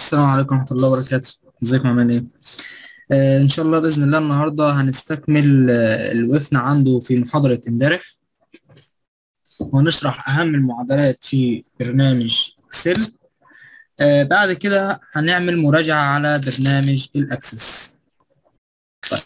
السلام عليكم ورحمة الله وبركاته ازيكم عاملين ايه؟ آه ان شاء الله بإذن الله النهاردة هنستكمل آه اللي وقفنا عنده في محاضرة امبارح ونشرح أهم المعادلات في برنامج اكسل آه بعد كده هنعمل مراجعة على برنامج الاكسس طيب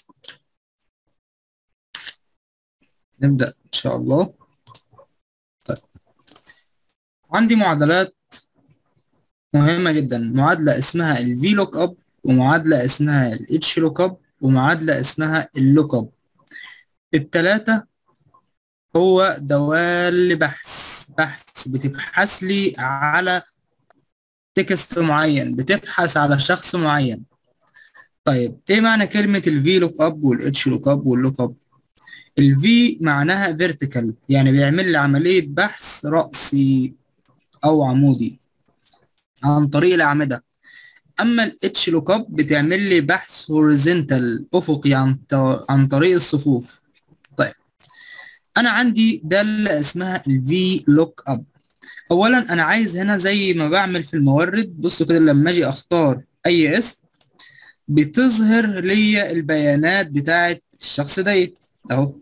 نبدأ ان شاء الله طيب عندي معادلات مهمة جدا معادلة اسمها ال VLOOKUP ومعادلة اسمها ال HLOOKUP ومعادلة اسمها ال LOOKUP التلاتة هو دوال بحث بحث بتبحث لي على تكست معين بتبحث على شخص معين طيب ايه معنى كلمة ال VLOOKUP وال HLOOKUP وال LOOKUP ال V معناها vertical يعني بيعمل لي عملية بحث رأسي أو عمودي عن طريق الأعمدة أما ال H lookup بتعمل لي بحث horizontal أفقي عن عن طريق الصفوف طيب أنا عندي دالة اسمها ال V lookup أولا أنا عايز هنا زي ما بعمل في المورد بصوا كده لما أجي أختار أي اسم بتظهر لي البيانات بتاعة الشخص ده أهو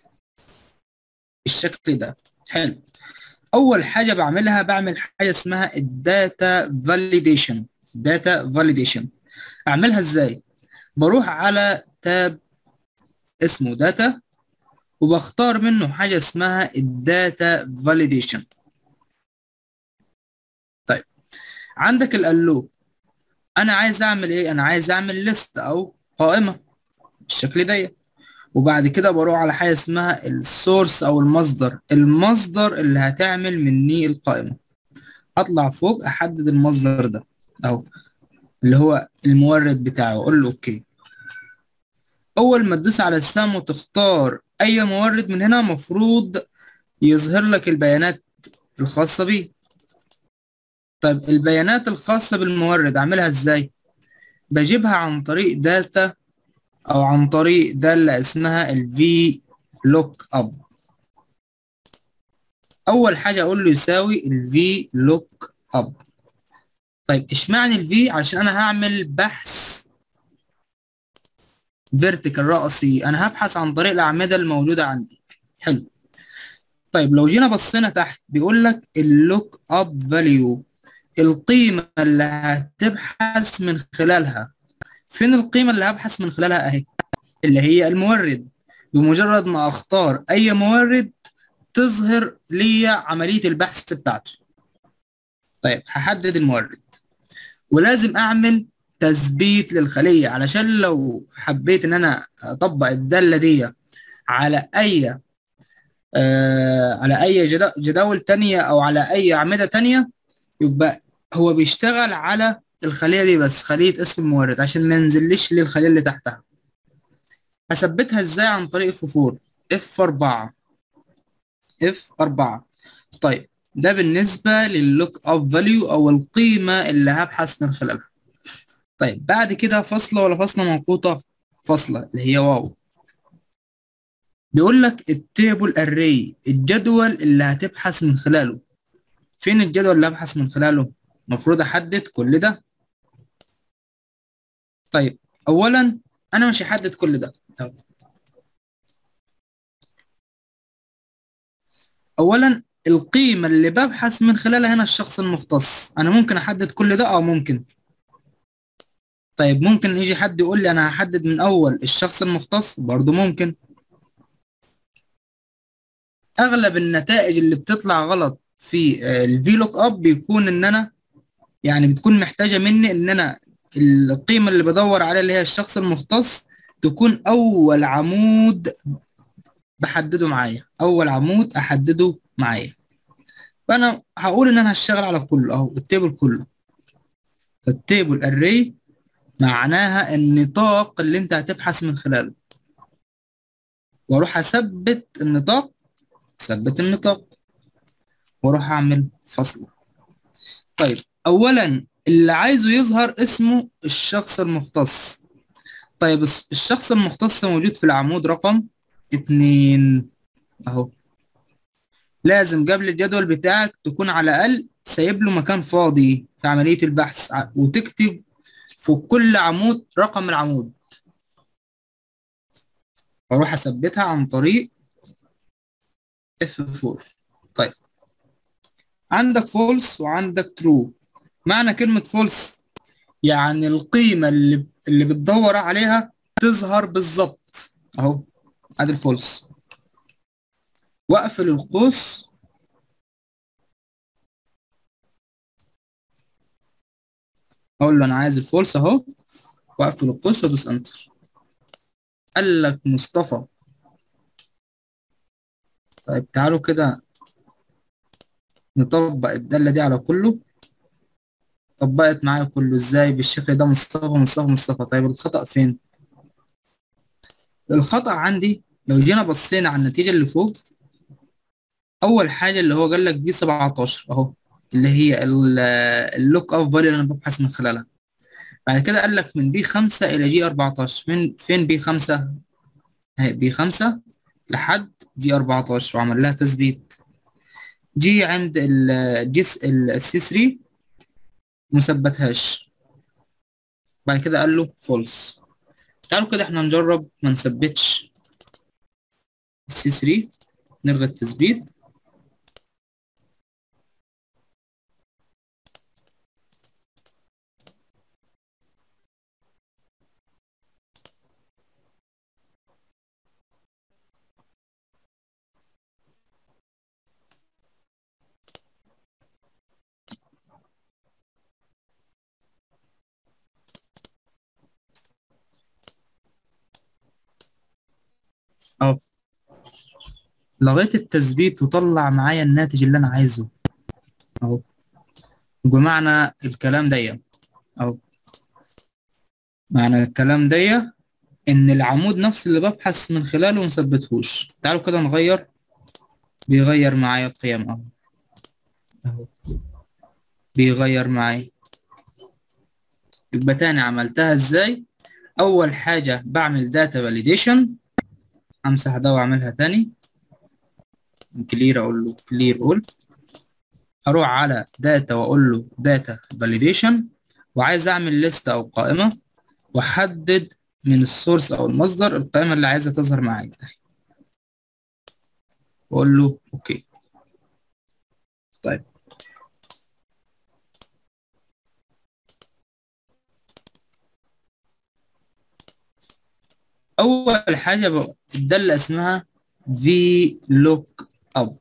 الشكل ده حلو اول حاجه بعملها بعمل حاجه اسمها الداتا فاليديشن داتا فاليديشن اعملها ازاي بروح على تاب اسمه داتا وبختار منه حاجه اسمها الداتا فاليديشن طيب عندك الالو انا عايز اعمل ايه انا عايز اعمل ليست او قائمه بالشكل ده وبعد كده بروح على حاجه اسمها السورس او المصدر المصدر اللي هتعمل مني القائمه اطلع فوق احدد المصدر ده اهو اللي هو المورد بتاعه اقول له اوكي اول ما تدوس على السهم وتختار اي مورد من هنا مفروض يظهر لك البيانات الخاصه بيه طيب البيانات الخاصه بالمورد اعملها ازاي بجيبها عن طريق داتا او عن طريق دالة اسمها ال V lookup اول حاجة اقول له يساوي ال V lookup طيب اشمعنى ال V عشان انا هعمل بحث vertical رأسي انا هبحث عن طريق الاعمدة الموجودة عندي حلو طيب لو جينا بصينا تحت بيقول لك ال lookup value القيمة اللي هتبحث من خلالها فين القيمة اللي هبحث من خلالها اهي اللي هي المورد بمجرد ما اختار اي مورد تظهر لي عملية البحث بتاعته طيب هحدد المورد ولازم اعمل تثبيت للخلية علشان لو حبيت ان انا اطبق الدالة دي على اي آه على اي جداول تانية او على اي اعمدة تانية يبقى هو بيشتغل على الخلية دي بس خلية اسم المورد عشان ما ينزلش لي الخلية اللي تحتها هثبتها ازاي عن طريق اف 4 اف 4 اف 4 طيب ده بالنسبة لللوك اب فاليو او القيمة اللي هبحث من خلالها طيب بعد كده فاصلة ولا فاصلة منقوطة فاصلة اللي هي واو بيقول لك التيبل اري الجدول اللي هتبحث من خلاله فين الجدول اللي هبحث من خلاله المفروض احدد كل ده طيب اولا انا مش هحدد كل ده اولا القيمه اللي ببحث من خلالها هنا الشخص المختص انا ممكن احدد كل ده او ممكن طيب ممكن يجي حد يقول لي انا هحدد من اول الشخص المختص برضو ممكن اغلب النتائج اللي بتطلع غلط في الفي لوك اب بيكون ان انا يعني بتكون محتاجه مني ان انا القيمة اللي بدور عليها اللي هي الشخص المختص تكون أول عمود بحدده معايا أول عمود أحدده معايا فأنا هقول إن أنا هشتغل على كله أهو التيبل كله فالتيبل الري معناها النطاق اللي أنت هتبحث من خلاله وأروح أثبت النطاق أثبت النطاق وأروح أعمل فصل طيب أولا اللي عايزه يظهر اسمه الشخص المختص طيب الشخص المختص موجود في العمود رقم اتنين اهو لازم قبل الجدول بتاعك تكون على الأقل سايب له مكان فاضي في عملية البحث وتكتب في كل عمود رقم العمود واروح اثبتها عن طريق F4 طيب عندك فولس وعندك ترو معنى كلمة فولس يعني القيمة اللي اللي بتدور عليها تظهر بالظبط اهو ادي الفولس واقفل القوس اقول له انا عايز الفولس اهو واقفل القوس وادوس انتر قال لك مصطفى طيب تعالوا كده نطبق الدالة دي على كله طبقت معايا كله ازاي بالشكل ده مصطفى مصطفى مصطفى طيب الخطأ فين الخطأ عندي لو جينا بصينا على النتيجة اللي فوق أول حاجة اللي هو قال لك بي 17 أهو اللي هي اللوك أب فاليو اللي أنا ببحث من خلالها بعد كده قال لك من بي 5 إلى جي 14 فين فين بي 5 اهي بي 5 لحد جي 14 وعمل لها تثبيت جي عند الجس السي 3 مثبتهاش بعد كده قال له فولس تعالوا كده احنا نجرب ما نثبتش السي 3 نلغي التثبيت اهو لغيت التثبيت وطلع معايا الناتج اللي انا عايزه اهو بمعنى الكلام ده اهو معنى الكلام ده ان العمود نفسه اللي ببحث من خلاله مثبتهوش تعالوا كده نغير بيغير معايا القيم اهو اهو بيغير معايا يبقى تاني عملتها ازاي اول حاجة بعمل داتا فاليديشن امسح ده واعملها تاني كلير اقول له كلير اول اروح على داتا واقول له داتا فاليديشن وعايز اعمل ليست او قائمه واحدد من السورس او المصدر القائمه اللي عايزها تظهر معايا واقول له اوكي طيب اول حاجه بقى الداله اسمها في لوك اب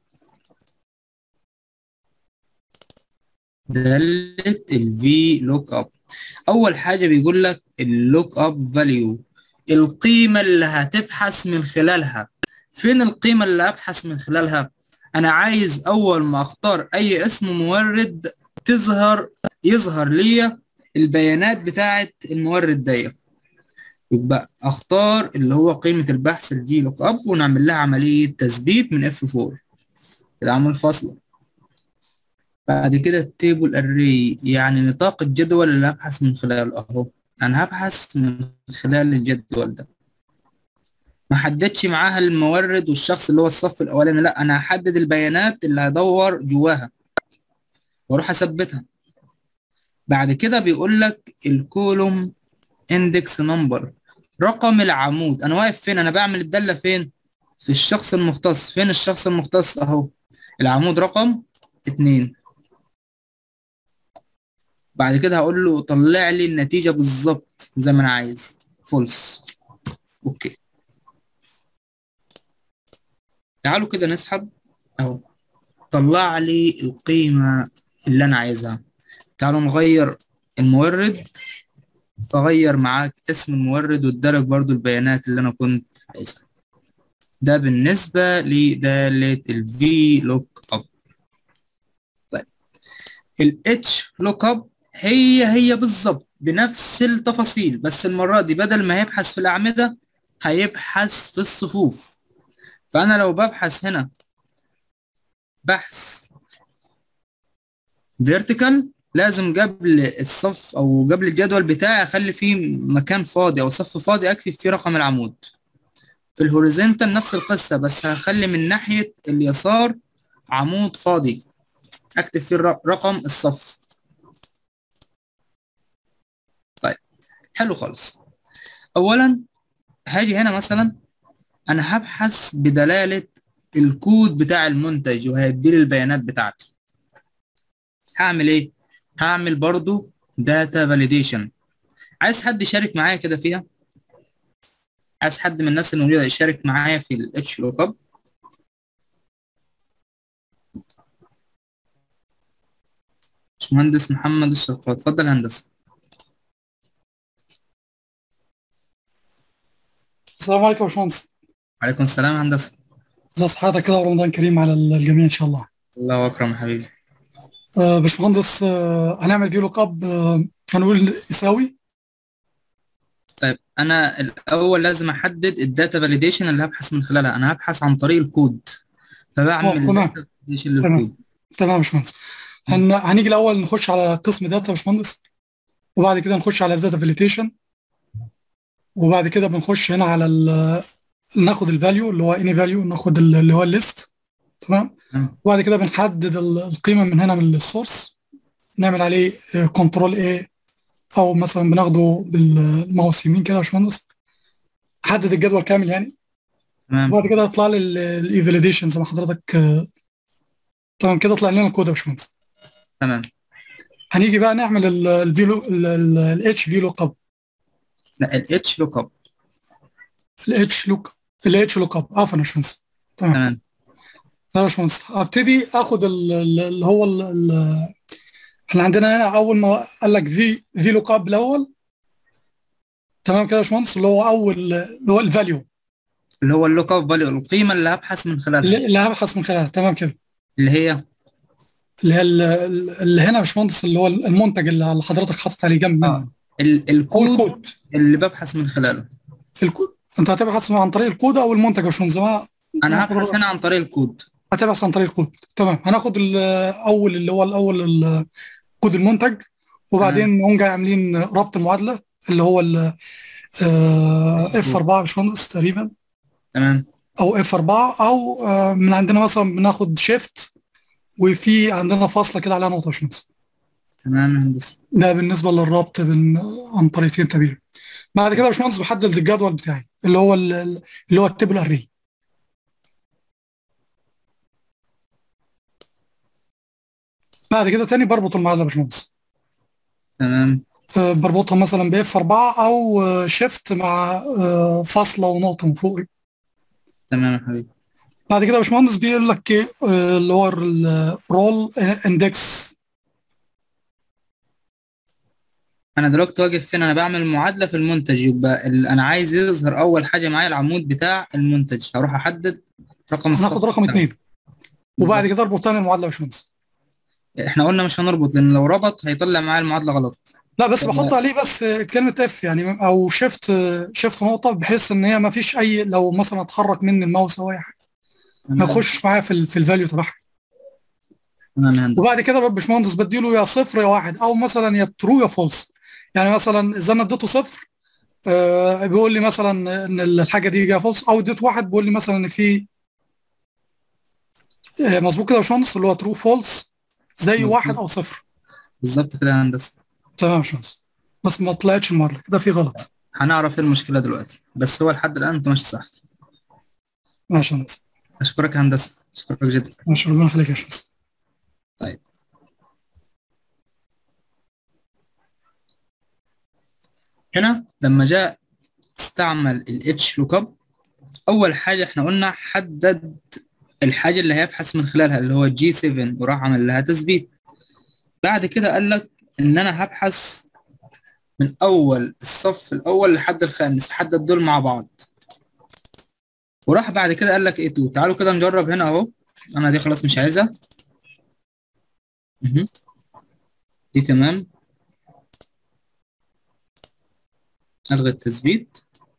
دالة الفي لوك اب اول حاجه بيقول لك اللوك اب فاليو القيمه اللي هتبحث من خلالها فين القيمه اللي ابحث من خلالها انا عايز اول ما اختار اي اسم مورد تظهر يظهر لي البيانات بتاعه المورد ديت يبقى اختار اللي هو قيمة البحث الفي لوك اب ونعمل لها عملية تثبيت من اف 4 كده عمل فاصلة بعد كده التيبل اري يعني نطاق الجدول اللي هبحث من خلاله اهو انا هبحث من خلال الجدول ده ما حددش معاها المورد والشخص اللي هو الصف الاولاني لا انا هحدد البيانات اللي هدور جواها واروح اثبتها بعد كده بيقول لك الكولوم اندكس نمبر رقم العمود انا واقف فين انا بعمل الداله فين في الشخص المختص فين الشخص المختص اهو العمود رقم اتنين بعد كده هقول له طلع لي النتيجه بالظبط زي ما انا عايز فولس اوكي تعالوا كده نسحب اهو طلع لي القيمه اللي انا عايزها تعالوا نغير المورد فغير معاك اسم المورد وادالك برضو البيانات اللي انا كنت عايزها ده بالنسبة لدالة ال V lookup طيب ال H lookup هي هي بالظبط بنفس التفاصيل بس المرة دي بدل ما يبحث في الأعمدة هيبحث في الصفوف فأنا لو ببحث هنا بحث vertical لازم قبل الصف او قبل الجدول بتاعي اخلي فيه مكان فاضي او صف فاضي اكتب فيه رقم العمود في الهوريزونتال نفس القصة بس هخلي من ناحية اليسار عمود فاضي اكتب فيه رقم الصف طيب حلو خالص اولا هاجي هنا مثلا انا هبحث بدلالة الكود بتاع المنتج وهيديلي البيانات بتاعته هعمل ايه هعمل برضو داتا فاليديشن عايز حد يشارك معايا كده فيها عايز حد من الناس الموجودة يشارك معايا في الاتش لوك اب باشمهندس محمد الشرقاوي اتفضل هندسة السلام عليكم يا باشمهندس وعليكم السلام هندسة ازي صحتك كده ورمضان كريم على الجميع ان شاء الله الله اكرم يا حبيبي آه باشمهندس آه هنعمل فيو لوك اب آه هنقول يساوي طيب انا الاول لازم احدد الداتا فاليديشن اللي هبحث من خلالها انا هبحث عن طريق الكود فبعمل اه تمام data validation للكود تمام تمام يا باشمهندس هن... هنيجي الاول نخش على قسم داتا يا باشمهندس وبعد كده نخش على الداتا فاليديشن وبعد كده بنخش هنا على ال... ناخد الفاليو اللي هو اني فاليو ناخد ال- اللي هو الليست تمام تمام وبعد كده بنحدد ال- القيمه من هنا من السورس نعمل عليه كنترول ايه او مثلا بناخده بالماوس يمين كده يا باشمهندس حدد الجدول كامل يعني تمام وبعد كده يطلع لي الاي فاليديشن زي ما حضرتك آه، تمام كده طلع لنا الكود يا باشمهندس تمام هنيجي بقى نعمل الفيلو الاتش في لوك اب لا الاتش لوك اب الاتش لوك الاتش لوك اب عفوا يا باشمهندس تمام تمام تمام يا باشمهندس هبتدي اخد ال- ال- اللي هو ال- ال- احنا عندنا هنا اول ما قال لك في في لوك اب الاول تمام كده يا باشمهندس اللي هو اول اللي هو الفاليو اللي هو اللوك اب فاليو القيمة اللي هبحث من خلالها اللي اللي هبحث من خلالها تمام كده اللي هي اللي هي ال- اللي هنا يا باشمهندس اللي هو المنتج اللي اللي حضرتك حاطط عليه جنب اه منه ال- هو الكود الكود اللي ببحث من خلاله الكود انت هتبحث عن طريق الكود او المنتج يا باشمهندس زي ما زي ما انا هبحث حضرتك هنا عن طريق الكود هتبحث عن طريق الكود تمام هناخد الاول اللي هو الاول ال- كود المنتج تمام وبعدين نقوم جاي عاملين ربط المعادله اللي هو اف 4 يا باشمهندس تقريبا تمام او اف 4 او آه، من عندنا مثلا بناخد شيفت وفي عندنا فاصله كده عليها نقطه يا باشمهندس تمام يا هندسة ده بالنسبه للربط بين عن طريقتين تقريبا بعد كده يا باشمهندس بحدد الجدول بتاعي اللي هو ال- اللي هو التيبل اري بعد كده تاني بربط المعادله يا باشمهندس تمام آه، بربطها مثلا باف 4 او شيفت مع آه، فاصله ونقطه من فوق تمام يا حبيبي بعد كده يا باشمهندس بيقول لك ايه آه، اللي هو الرول اندكس انا دلوقتي واقف فين انا بعمل معادله في المنتج يبقى ال... انا عايز يظهر اول حاجه معايا العمود بتاع المنتج هروح احدد رقم الصف هناخد رقم بتاعه اثنين وبعد بالظبط كده اربط تاني المعادله يا باشمهندس احنا قلنا مش هنربط لان لو ربط هيطلع معايا المعادله غلط لا بس طب بحط عليه بس كلمه اف يعني او شيفت شيفت نقطه بحيث ان هي ما فيش اي لو مثلا اتحرك مني الماوس او اي حاجه ما تمام يخشش معايا في ال في الفاليو تبعها تمام يا هندسه وبعد كده بقى باشمهندس بديله يا صفر يا واحد او مثلا يا ترو يا فولس يعني مثلا اذا انا اديته صفر آه بيقول لي مثلا ان الحاجه دي جايه فولس او اديت واحد بيقول لي مثلا ان في آه مظبوط كده يا باشمهندس اللي هو ترو فولس زي واحد مظبوط او صفر بالظبط كده يا هندسه تمام يا باشمهندس بس ما طلعتش المعادله كده في غلط هنعرف ايه المشكله دلوقتي بس هو لحد الان انت ماشي صح ماشي يا هندسه اشكرك يا هندسه اشكرك جدا ماشي ربنا يخليك يا باشمهندس طيب هنا لما جاء استعمل الاتش لوك اب اول حاجه احنا قلنا حدد الحاجه اللي هيبحث من خلالها اللي هو جي 7 وراح عمل لها تثبيت بعد كده قال لك ان انا هبحث من اول الصف الاول لحد الخامس حدد دول مع بعض وراح بعد كده قال لك ايه تو تعالوا كده نجرب هنا اهو انا دي خلاص مش عايزها مهم. دي تمام الغي التثبيت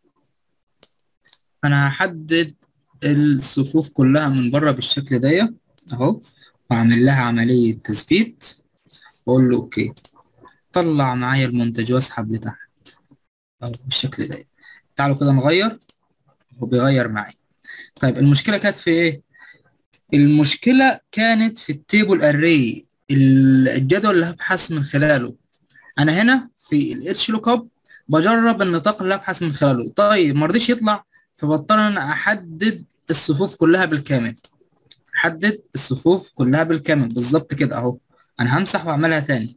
انا هحدد الصفوف كلها من بره بالشكل ده اهو واعمل لها عملية تثبيت واقول له اوكي طلع معايا المنتج واسحب لتحت اهو بالشكل ده تعالوا كده نغير هو بيغير معايا طيب المشكلة كانت في ايه المشكلة كانت في التيبل اري الجدول اللي هبحث من خلاله انا هنا في الاتش لوك اب بجرب النطاق اللي هبحث من خلاله طيب ما رضيش يطلع فبضطر انا احدد الصفوف كلها بالكامل احدد الصفوف كلها بالكامل بالظبط كده اهو انا همسح واعملها تاني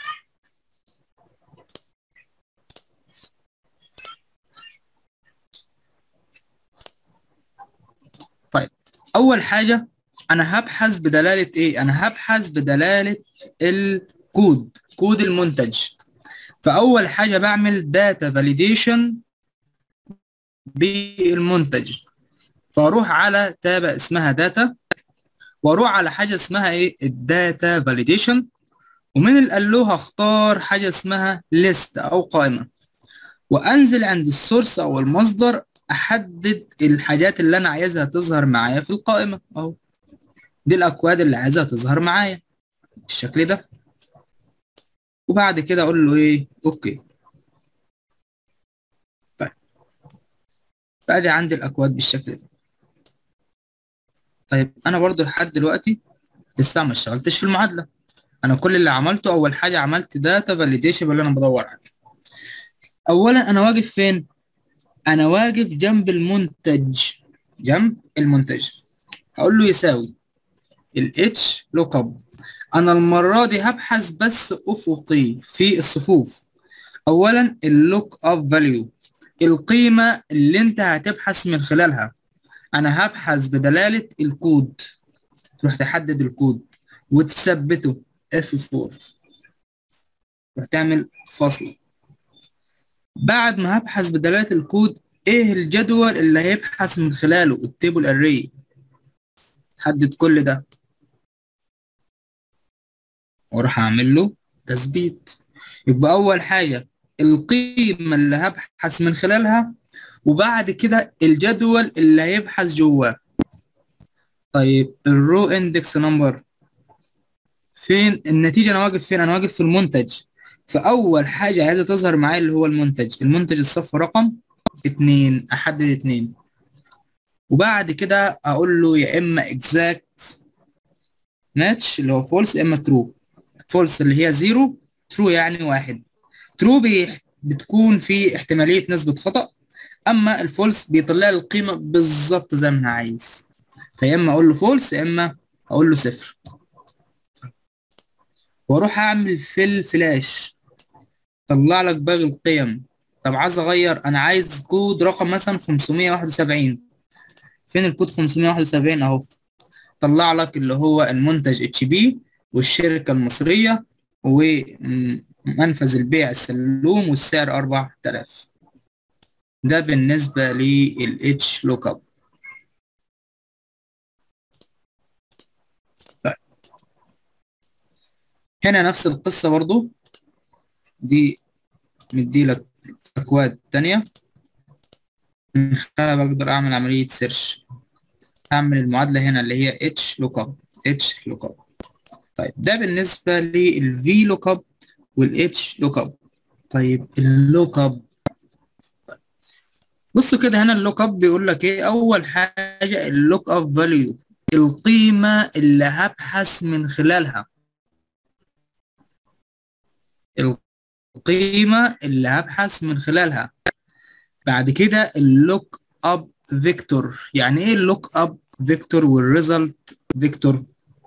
طيب اول حاجه انا هبحث بدلاله ايه انا هبحث بدلاله الكود كود المنتج فاول حاجه بعمل داتا فاليديشن بالمنتج فاروح على تابة اسمها داتا واروح على حاجه اسمها ايه الداتا فاليديشن ومن الالو هختار حاجه اسمها ليست او قائمه وانزل عند السورس او المصدر احدد الحاجات اللي انا عايزها تظهر معايا في القائمه اهو دي الاكواد اللي عايزها تظهر معايا بالشكل ده وبعد كده اقول له ايه اوكي طيب فادي عندي الاكواد بالشكل ده طيب انا برضو لحد دلوقتي لسه ما اشتغلتش في المعادله انا كل اللي عملته اول حاجه عملت داتا فاليديشن اللي انا بدور عليه اولا انا واقف فين انا واقف جنب المنتج جنب المنتج هقول له يساوي ال H lookup انا المره دي هبحث بس افقي في الصفوف اولا اللوك اب فاليو القيمه اللي انت هتبحث من خلالها انا هبحث بدلاله الكود تروح تحدد الكود وتثبته F4 تروح تعمل فاصله بعد ما هبحث بدلاله الكود ايه الجدول اللي هيبحث من خلاله التيبل اري حدد كل ده واروح اعمل له تثبيت يبقى اول حاجه القيمه اللي هبحث من خلالها وبعد كده الجدول اللي هيبحث جواه طيب الرو اندكس نمبر فين النتيجه انا واقف فين انا واقف في المنتج فاول حاجه عايزه تظهر معايا اللي هو المنتج المنتج الصف رقم اتنين احدد اتنين وبعد كده اقول له يا اما exact match اللي هو false يا اما true false اللي هي زيرو true يعني واحد true بي بتكون في احتمالية نسبة خطأ اما الفولس بيطلع لي القيمة بالظبط زي ما انا عايز فيا اما اقول له false يا اما اقول له صفر واروح اعمل في الفلاش طلع لك باقي القيم طب عايز اغير انا عايز كود رقم مثلا 571 فين الكود 571 اهو طلع لك اللي هو المنتج اتش بي والشركة المصرية ومنفذ البيع السلوم والسعر 4000 ده بالنسبة للاتش لوك اب طيب هنا نفس القصة برضو دي مديلك أكواد تانية من خلالها بقدر أعمل عملية سيرش أعمل المعادلة هنا اللي هي اتش لوك اب اتش لوك اب طيب ده بالنسبة للفي لوك اب والاتش لوك اب طيب اللوك اب بصوا كده هنا اللوك اب بيقول لك ايه اول حاجة اللوك اب فاليو القيمة اللي هبحث من خلالها القيمة اللي هبحث من خلالها بعد كده اللوك اب فيكتور يعني ايه اللوك اب فيكتور والريزلت فيكتور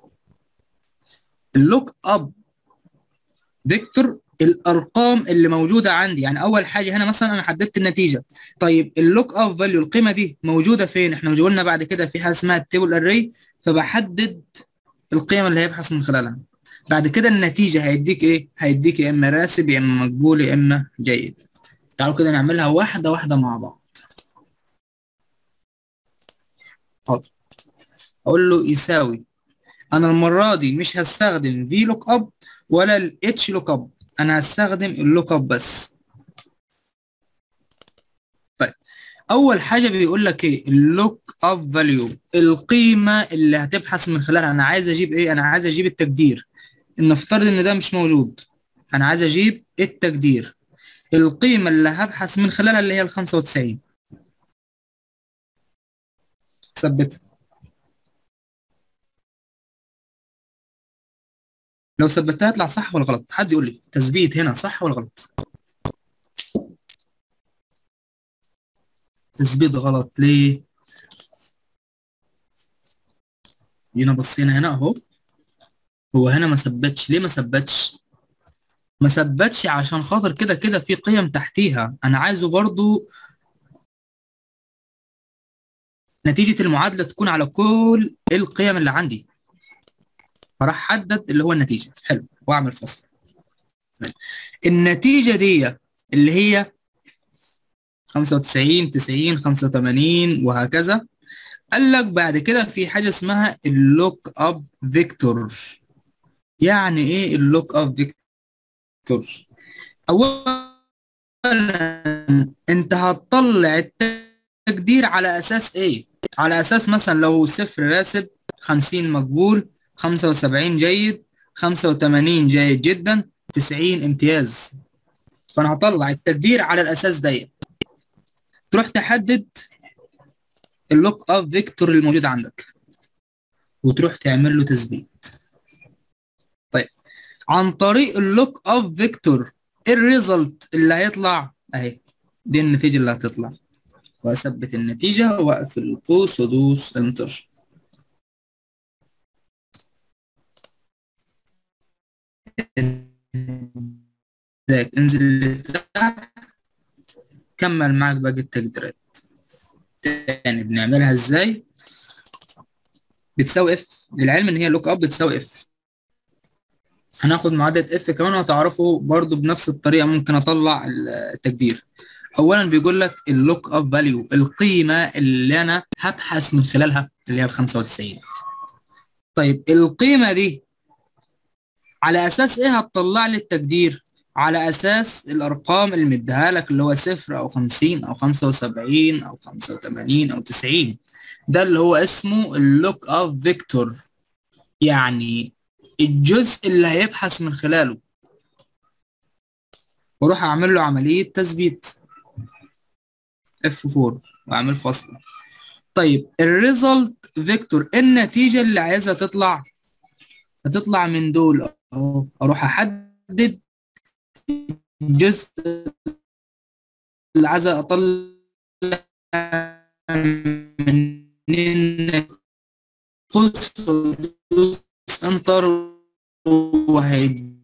اللوك اب فيكتور الارقام اللي موجوده عندي يعني اول حاجه هنا مثلا انا حددت النتيجه طيب اللوك اب فاليو القيمه دي موجوده فين احنا مش قلنا بعد كده في حاجه اسمها التيبل اري فبحدد القيمه اللي هيبحث من خلالها بعد كده النتيجه هيديك ايه هيديك يا اما راسب يا اما مقبول يا اما جيد تعالوا كده نعملها واحده واحده مع بعض حاضر اقول له يساوي انا المره دي مش هستخدم في لوك اب ولا الاتش لوك اب انا هستخدم اللوك اب بس طيب اول حاجه بيقول لك ايه اللوك اب فاليو القيمه اللي هتبحث من خلالها انا عايز اجيب ايه انا عايز اجيب التقدير نفترض ان ده مش موجود انا عايز اجيب التقدير القيمه اللي هبحث من خلالها اللي هي ال 95 ثبتها لو ثبتها يطلع صح ولا غلط حد يقول لي تثبيت هنا صح ولا غلط تثبيت غلط ليه جينا بصينا هنا اهو هو هنا ما ثبتش ليه ما ثبتش ما ثبتش عشان خاطر كده كده في قيم تحتيها انا عايزه برضو نتيجة المعادلة تكون على كل القيم اللي عندي فراح حدد اللي هو النتيجة حلو واعمل فصل النتيجة دي اللي هي 95 90 85 وهكذا قال لك بعد كده في حاجة اسمها اللوك اب فيكتور يعني ايه اللوك اب فيكتور اولا انت هتطلع التقدير على اساس ايه على اساس مثلا لو صفر راسب 50 مقبول 75 جيد 85 جيد جدا 90 امتياز فانا هطلع التقدير على الاساس ده تروح تحدد اللوك اب فيكتور الموجود عندك وتروح تعمل له تثبيت طيب عن طريق اللوك اب فيكتور الريزلت اللي هيطلع اهي دي النتيجه اللي هتطلع واثبت النتيجه واقفل القوس وادوس انتر انزل لتحت كمل معاك باقي التقديرات تاني بنعملها ازاي بتساوي اف للعلم ان هي لوك اب بتساوي اف هناخد معادله اف كمان وهتعرفوا برضو بنفس الطريقه ممكن اطلع التقدير اولا بيقول لك اللوك اب فاليو القيمه اللي انا هبحث من خلالها اللي هي ال 95 طيب القيمه دي على اساس ايه هتطلع لي التقدير على اساس الارقام اللي مديها لك اللي هو صفر او 50 او 75 او 85 او 90 ده اللي هو اسمه اللوك اب فيكتور يعني الجزء اللي هيبحث من خلاله واروح اعمل له عمليه تثبيت F4 واعمل فصل طيب الريزلت فيكتور النتيجه اللي عايزها تطلع هتطلع من دول اهو اروح احدد الجزء اللي عايز اطلع من قوس انتر وهيدي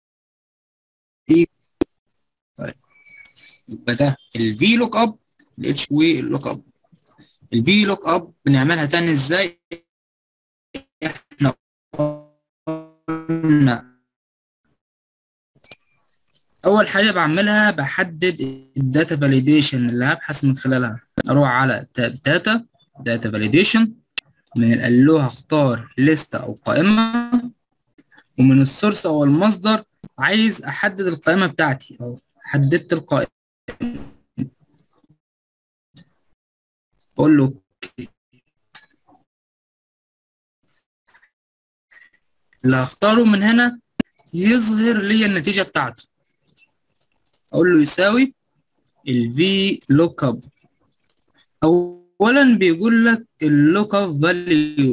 طيب يبقى ده الفي لوك اب الاتش واللوك اب الفي لوك اب بنعملها تاني ازاي احنا قلنا اول حاجه بعملها بحدد الداتا فاليديشن اللي هبحث من خلالها اروح على تاب داتا داتا فاليديشن من الالو هختار لستة او قائمه ومن السورس او المصدر عايز احدد القائمه بتاعتي او حددت القائمه اقول له اللي هختاره من هنا يظهر لي النتيجه بتاعته اقول له يساوي الفي لوك اب اولا بيقول لك اللوك اب فاليو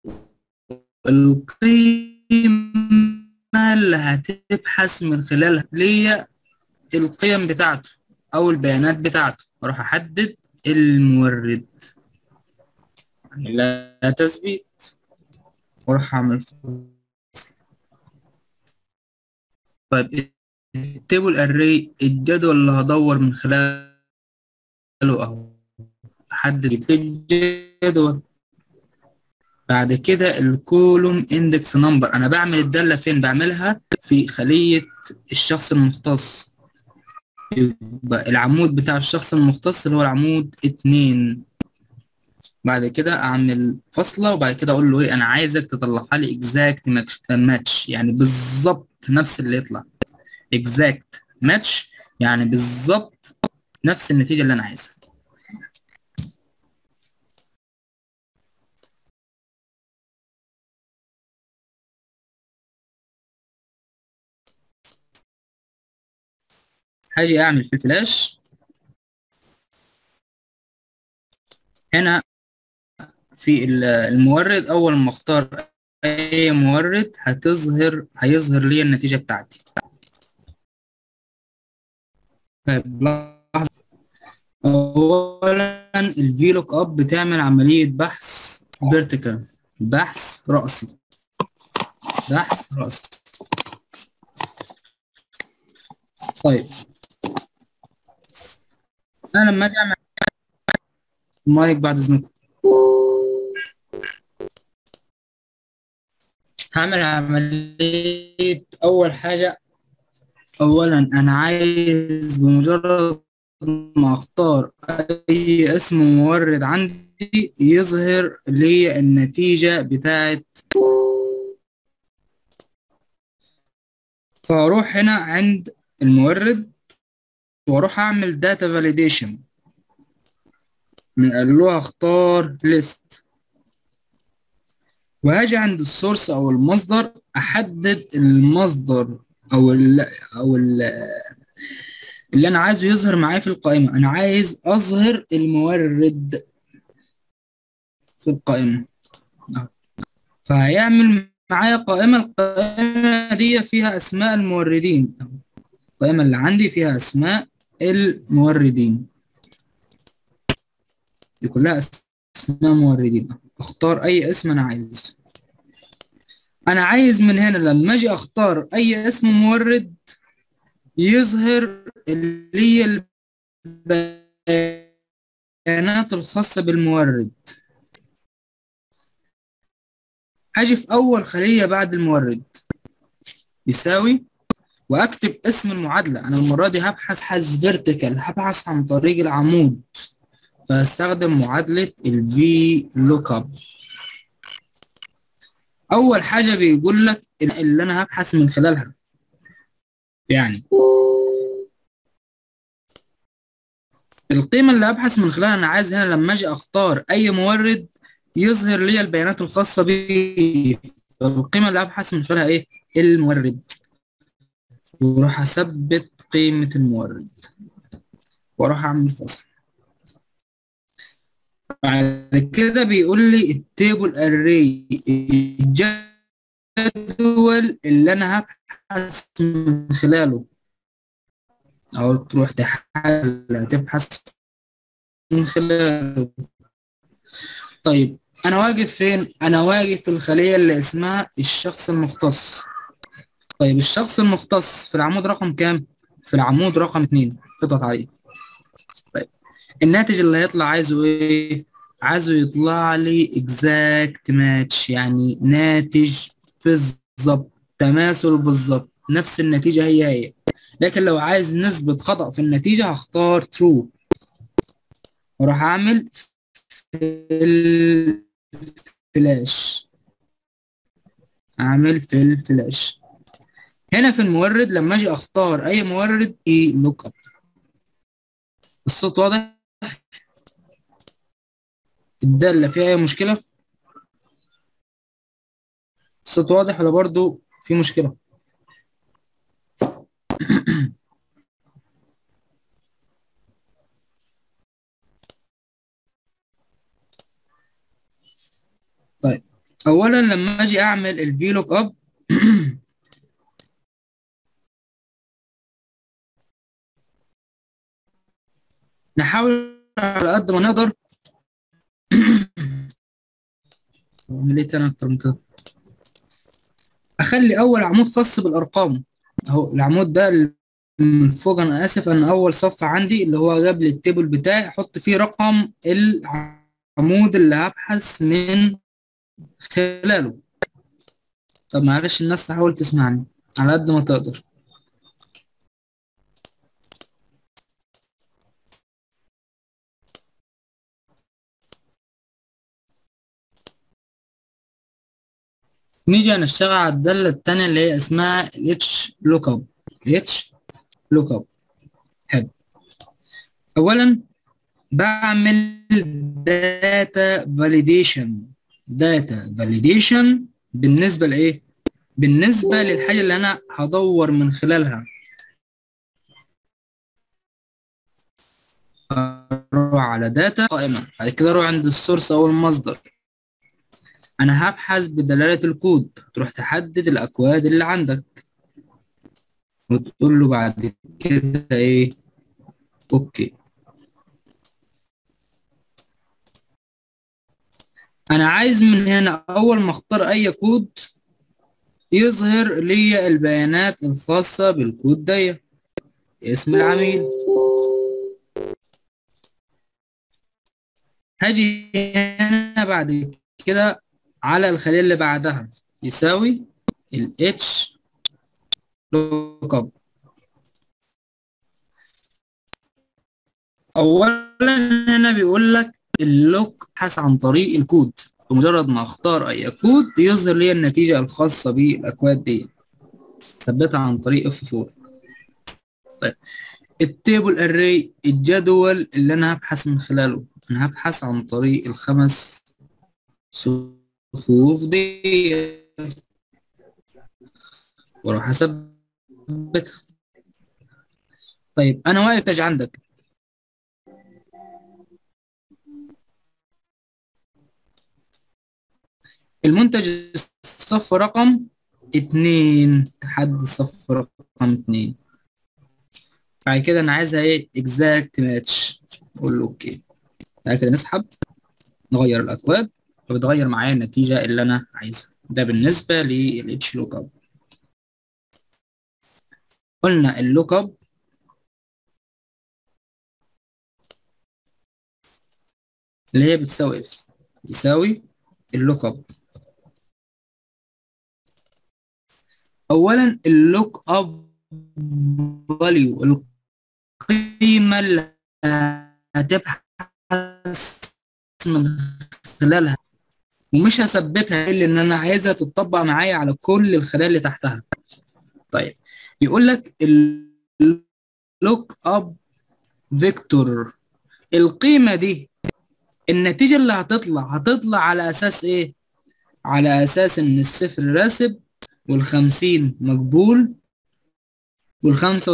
القيمه اللي هتبحث من خلالها ليا القيم بتاعته او البيانات بتاعته اروح احدد المورد يعني لا تثبيت واروح اعمل طيب التيبل اري الجدول اللي هدور من خلاله اهو احدد الجدول بعد كده الكولوم اندكس نمبر انا بعمل الداله فين بعملها في خليه الشخص المختص يبقى العمود بتاع الشخص المختص اللي هو العمود اتنين بعد كده اعمل فاصله وبعد كده اقول له ايه انا عايزك تطلعها لي اكزاكت ماتش يعني بالظبط نفس اللي يطلع اكزاكت ماتش يعني بالظبط نفس النتيجه اللي انا عايزها هاجي اعمل في الفلاش هنا في المورد اول ما اختار اي اي مورد هتظهر هيظهر لي النتيجة بتاعتي طيب لحظة اولا الفي لوك اب بتعمل عملية بحث فيرتيكال بحث رأسي بحث رأسي طيب انا لما اجي اعمل المايك بعد اذنكم هعمل عملية أول حاجة أولا أنا عايز بمجرد ما أختار أي اسم مورد عندي يظهر لي النتيجة بتاعت فأروح هنا عند المورد وأروح أعمل داتا فاليديشن من قال له هختار ليست وهاجي عند السورس او المصدر احدد المصدر او ال او ال اللي انا عايزه يظهر معايا في القائمه انا عايز اظهر المورد في القائمه فهيعمل معايا قائمه القائمه دي فيها اسماء الموردين القائمه اللي عندي فيها اسماء الموردين دي كلها اسماء موردين اختار اي اسم انا عايزه انا عايز من هنا لما اجي اختار اي اسم مورد يظهر اللي هي البيانات الخاصة بالمورد هاجي في اول خلية بعد المورد يساوي واكتب اسم المعادلة انا المرة دي هبحث حث فيرتيكال هبحث عن طريق العمود فاستخدم معادلة ال VLOOKUP أول حاجة بيقول لك اللي أنا هبحث من خلالها يعني القيمة اللي هبحث من خلالها أنا عايز هنا لما أجي أختار أي مورد يظهر لي البيانات الخاصة بيه القيمة اللي هبحث من خلالها إيه؟ المورد وأروح أثبت قيمة المورد وأروح أعمل فصل بعد كده بيقول لي التيبل اري الجدول اللي انا هبحث من خلاله او تروح تحل تبحث من خلاله طيب انا واقف فين انا واقف في الخليه اللي اسمها الشخص المختص طيب الشخص المختص في العمود رقم كام في العمود رقم اتنين اضغط عليه طيب الناتج اللي هيطلع عايزه ايه عايزه يطلع لي exact match يعني ناتج بالظبط تماثل بالظبط نفس النتيجة هي هي لكن لو عايز نسبة خطأ في النتيجة هختار true واروح اعمل الفلاش اعمل في الفلاش هنا في المورد لما اجي اختار اي مورد اي لوك اب الصوت واضح الدالة فيها أي مشكلة؟ الصوت واضح ولا برضو في مشكلة؟ طيب أولا لما أجي أعمل الفي لوك أب نحاول على قد ما نقدر عملية أنا أكتر من كده أخلي أول عمود خاص بالأرقام أهو العمود ده من فوق أنا آسف أنا أول صف عندي اللي هو قبل التيبل بتاعي أحط فيه رقم العمود اللي هبحث من خلاله طب معلش الناس تحاول تسمعني على قد ما تقدر نيجي نشتغل على الدالة التانية اللي هي اسمها اتش لوك اب اتش لوك اب حلو أولا بعمل داتا فاليديشن داتا فاليديشن بالنسبة لإيه؟ بالنسبة للحاجة اللي أنا هدور من خلالها أروح على داتا قائمة بعد كده أروح عند السورس أو المصدر انا هبحث بدلالة الكود تروح تحدد الاكواد اللي عندك وتقول له بعد كده ايه اوكي انا عايز من هنا اول ما اختار اي كود يظهر لي البيانات الخاصة بالكود دي اسم العميل هاجي هنا بعد كده على الخلية اللي بعدها يساوي ال H lookup أولا هنا بيقول لك اللوك بحث عن طريق الكود بمجرد ما اختار أي كود يظهر لي النتيجة الخاصة بالأكواد دي ثبتها عن طريق F4 طيب التيبل اري الجدول اللي انا هبحث من خلاله انا هبحث عن طريق الخمس صفوف دي واروح اثبتها طيب انا واقف تاج عندك المنتج الصف رقم اتنين تحدي الصف رقم اتنين بعد كده انا عايزها ايه exact match اقول له اوكي بعد كده نسحب نغير الاكواد فبتغير معايا النتيجة اللي انا عايزها ده بالنسبة لل H lookup قلنا اللوك اب اللي هي بتساوي اف يساوي اللوك اب اولا اللوك اب فاليو القيمة اللي هتبحث من خلالها ومش هثبتها الا ان انا عايزها تطبق معايا على كل الخلايا اللي تحتها طيب يقول لك اللوك اب فيكتور القيمة دي النتيجة اللي هتطلع هتطلع على اساس ايه على اساس ان الصفر راسب والخمسين مقبول والخمسة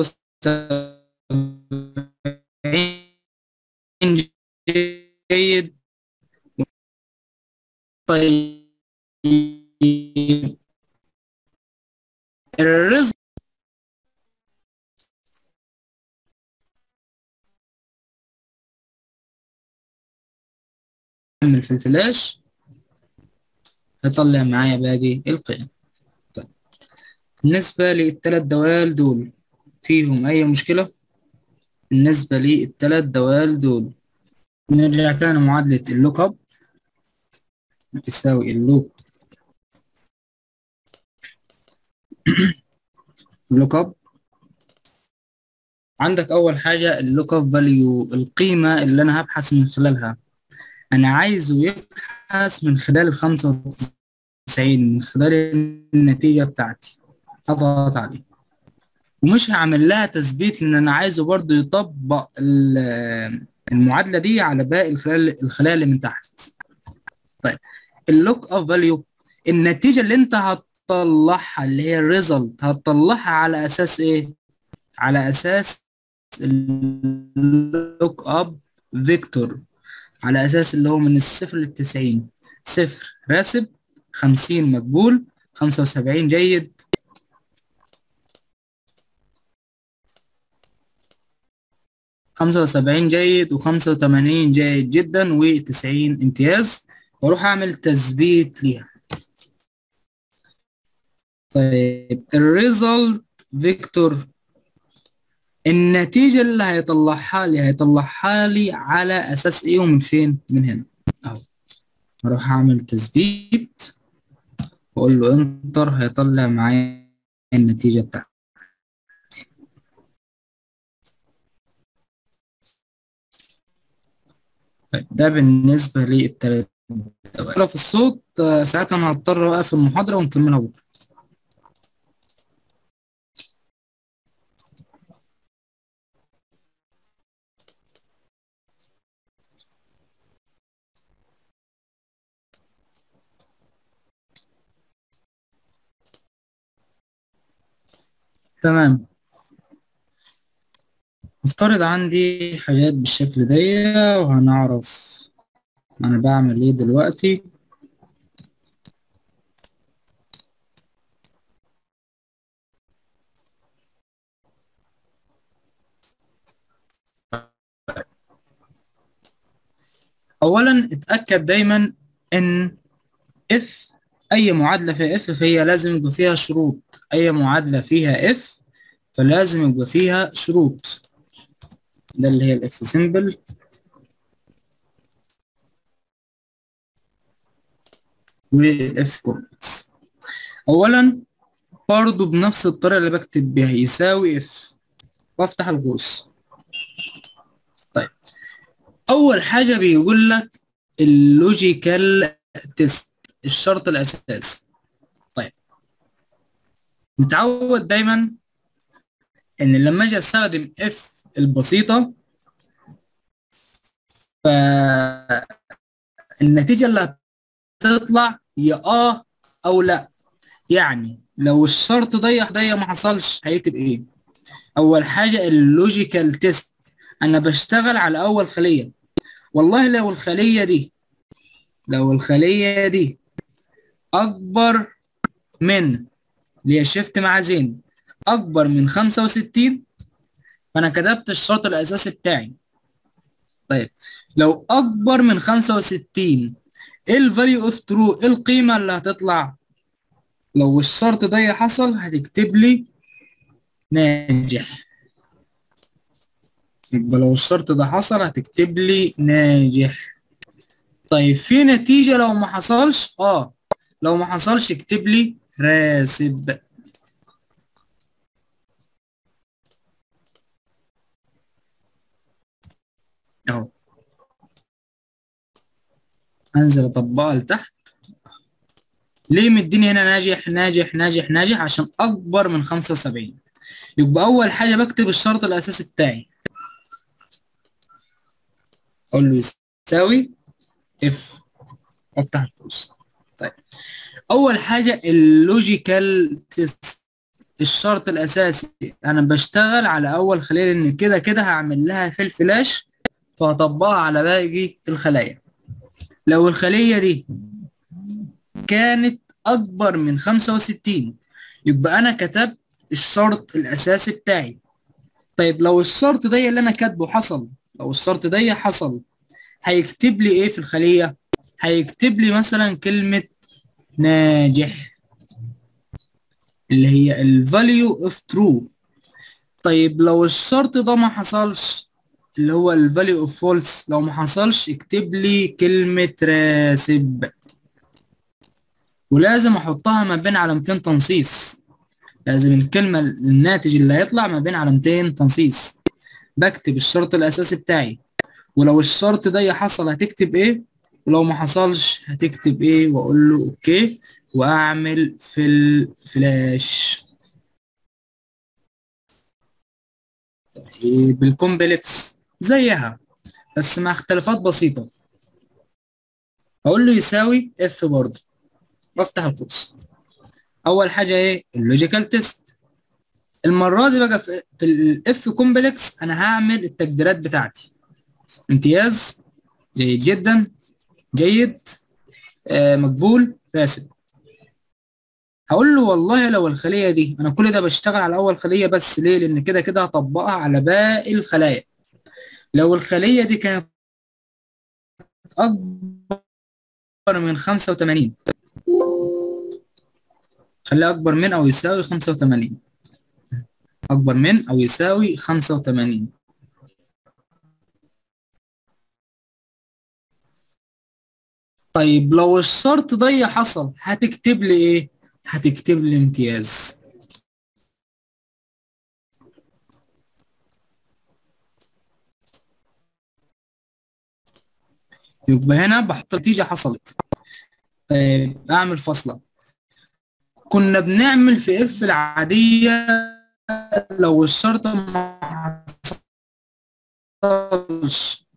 وسبعين جيد طيب الرزق نعمل في الفلاش هيطلع معايا باقي القيم طيب بالنسبة للثلاث دوال دول فيهم أي مشكلة بالنسبة للثلاث دوال دول نرجع كان معادلة اللوك اب يساوي اللوك لوك اب عندك أول حاجة اللوك اب فاليو القيمة اللي أنا هبحث من خلالها أنا عايزه يبحث من خلال الخمسة وتسعين من خلال النتيجة بتاعتي أضغط عليه ومش هعمل لها تثبيت لأن أنا عايزه برضو يطبق المعادلة دي على باقي الخلايا الخلايا اللي من تحت طيب اللوك اب فاليو النتيجة اللي أنت هتطلعها اللي هي الريزلت هتطلعها على أساس إيه؟ على أساس اللوك اب فيكتور على أساس اللي هو من الصفر للتسعين صفر راسب خمسين مقبول خمسة وسبعين جيد خمسة وسبعين جيد وخمسة وتمانين جيد جدا وتسعين امتياز واروح اعمل تثبيت ليها طيب الريزلت فيكتور النتيجة اللي هيطلعها لي هيطلعها لي على أساس إيه ومن فين؟ من هنا أهو أروح أعمل تثبيت وأقول له انتر هيطلع معايا النتيجة بتاعتي طيب ده بالنسبة للتلاتة في الصوت ساعتها أنا هضطر أقفل المحاضرة ونكملها بكرة تمام افترض عندي حاجات بالشكل ده وهنعرف انا بعمل ايه دلوقتي اولا اتاكد دايما ان اف اي معادله فيها اف فهي لازم يبقى فيها شروط اي معادله فيها اف فلازم يبقى فيها شروط ده اللي هي الاف سيمبل والاف كومبلكس اولا برضه بنفس الطريقه اللي بكتب بيها يساوي اف وافتح القوس طيب اول حاجه بيقول لك اللوجيكال تيست الشرط الاساسي طيب متعود دايما ان لما اجي استخدم اف البسيطه فالنتيجه اللي هتطلع يا اه او لا يعني لو الشرط ضيق ضيق ما حصلش هيكتب ايه اول حاجه اللوجيكال تيست انا بشتغل على اول خليه والله لو الخليه دي لو الخليه دي اكبر من اللي هي شيفت مع زين اكبر من 65 فانا كتبت الشرط الاساسي بتاعي طيب لو اكبر من 65 ايه الفاليو اوف ترو ايه القيمه اللي هتطلع لو الشرط ده حصل هتكتب لي ناجح يبقى لو الشرط ده حصل هتكتب لي ناجح طيب في نتيجة لو ما حصلش اه لو ما حصلش اكتب لي راسب اهو انزل اطبقها لتحت ليه مديني هنا ناجح ناجح ناجح ناجح عشان اكبر من 75 يبقى اول حاجه بكتب الشرط الاساسي بتاعي اقول له يساوي اف افتح القوس طيب اول حاجه اللوجيكال تيست الشرط الاساسي انا بشتغل على اول خليه لان كده كده هعمل لها في الفلاش فهطبقها على باقي الخلايا لو الخليه دي كانت اكبر من 65 يبقى انا كتبت الشرط الاساسي بتاعي طيب لو الشرط ده اللي انا كاتبه حصل لو الشرط ده حصل هيكتب لي ايه في الخليه هيكتب لي مثلا كلمه ناجح اللي هي الفاليو اوف ترو طيب لو الشرط ده ما حصلش اللي هو الفاليو اوف فولس لو ما حصلش اكتب لي كلمه راسب ولازم احطها ما بين علامتين تنصيص لازم الكلمة الناتج اللي هيطلع ما بين علامتين تنصيص بكتب الشرط الاساسي بتاعي ولو الشرط ده حصل هتكتب ايه ولو ما حصلش هتكتب ايه واقول له اوكي واعمل في الفلاش طيب الكومبلكس زيها بس مع اختلافات بسيطة اقول له يساوي اف برضه وافتح القوس اول حاجه ايه اللوجيكال تيست المره دي بقى في, في الاف كومبلكس انا هعمل التقديرات بتاعتي امتياز جيد جدا جيد آه مقبول راسب هقول له والله لو الخليه دي انا كل ده بشتغل على اول خليه بس ليه لان كده كده هطبقها على باقي الخلايا لو الخليه دي كانت اكبر من 85 خليها أكبر من أو يساوي خمسة وتمانين أكبر من أو يساوي خمسة وتمانين طيب لو الشرط ده حصل هتكتب لي إيه؟ هتكتب لي امتياز يبقى هنا بحط نتيجة حصلت طيب أعمل فاصلة كنا بنعمل في اف العادية لو الشرط ما حصلش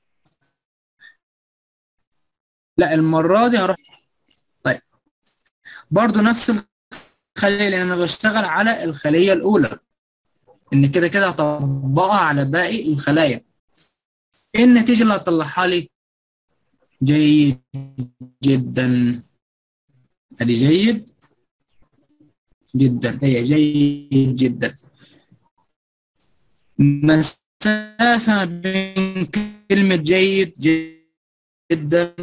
لا المرة دي هروح طيب برضو نفس الخلية لان انا بشتغل على الخلية الاولى ان كده كده هطبقها على باقي الخلايا ايه النتيجة اللي هتطلعها لي جيد جدا ادي جيد جدا هي جيد جدا مسافة بين كلمة جيد جدا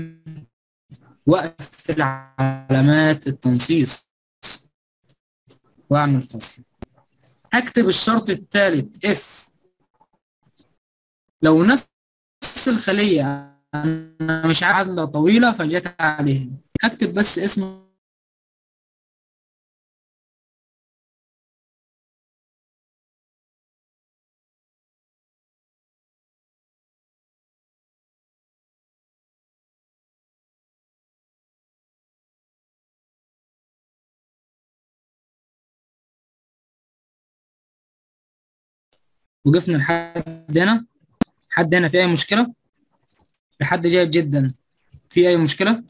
واقفل علامات التنصيص واعمل فصل هكتب الشرط الثالث اف لو نفس الخلية انا مش عادلة طويلة فجت عليها هكتب بس اسم وقفنا لحد هنا حد هنا في اي مشكله لحد جيد جدا في اي مشكله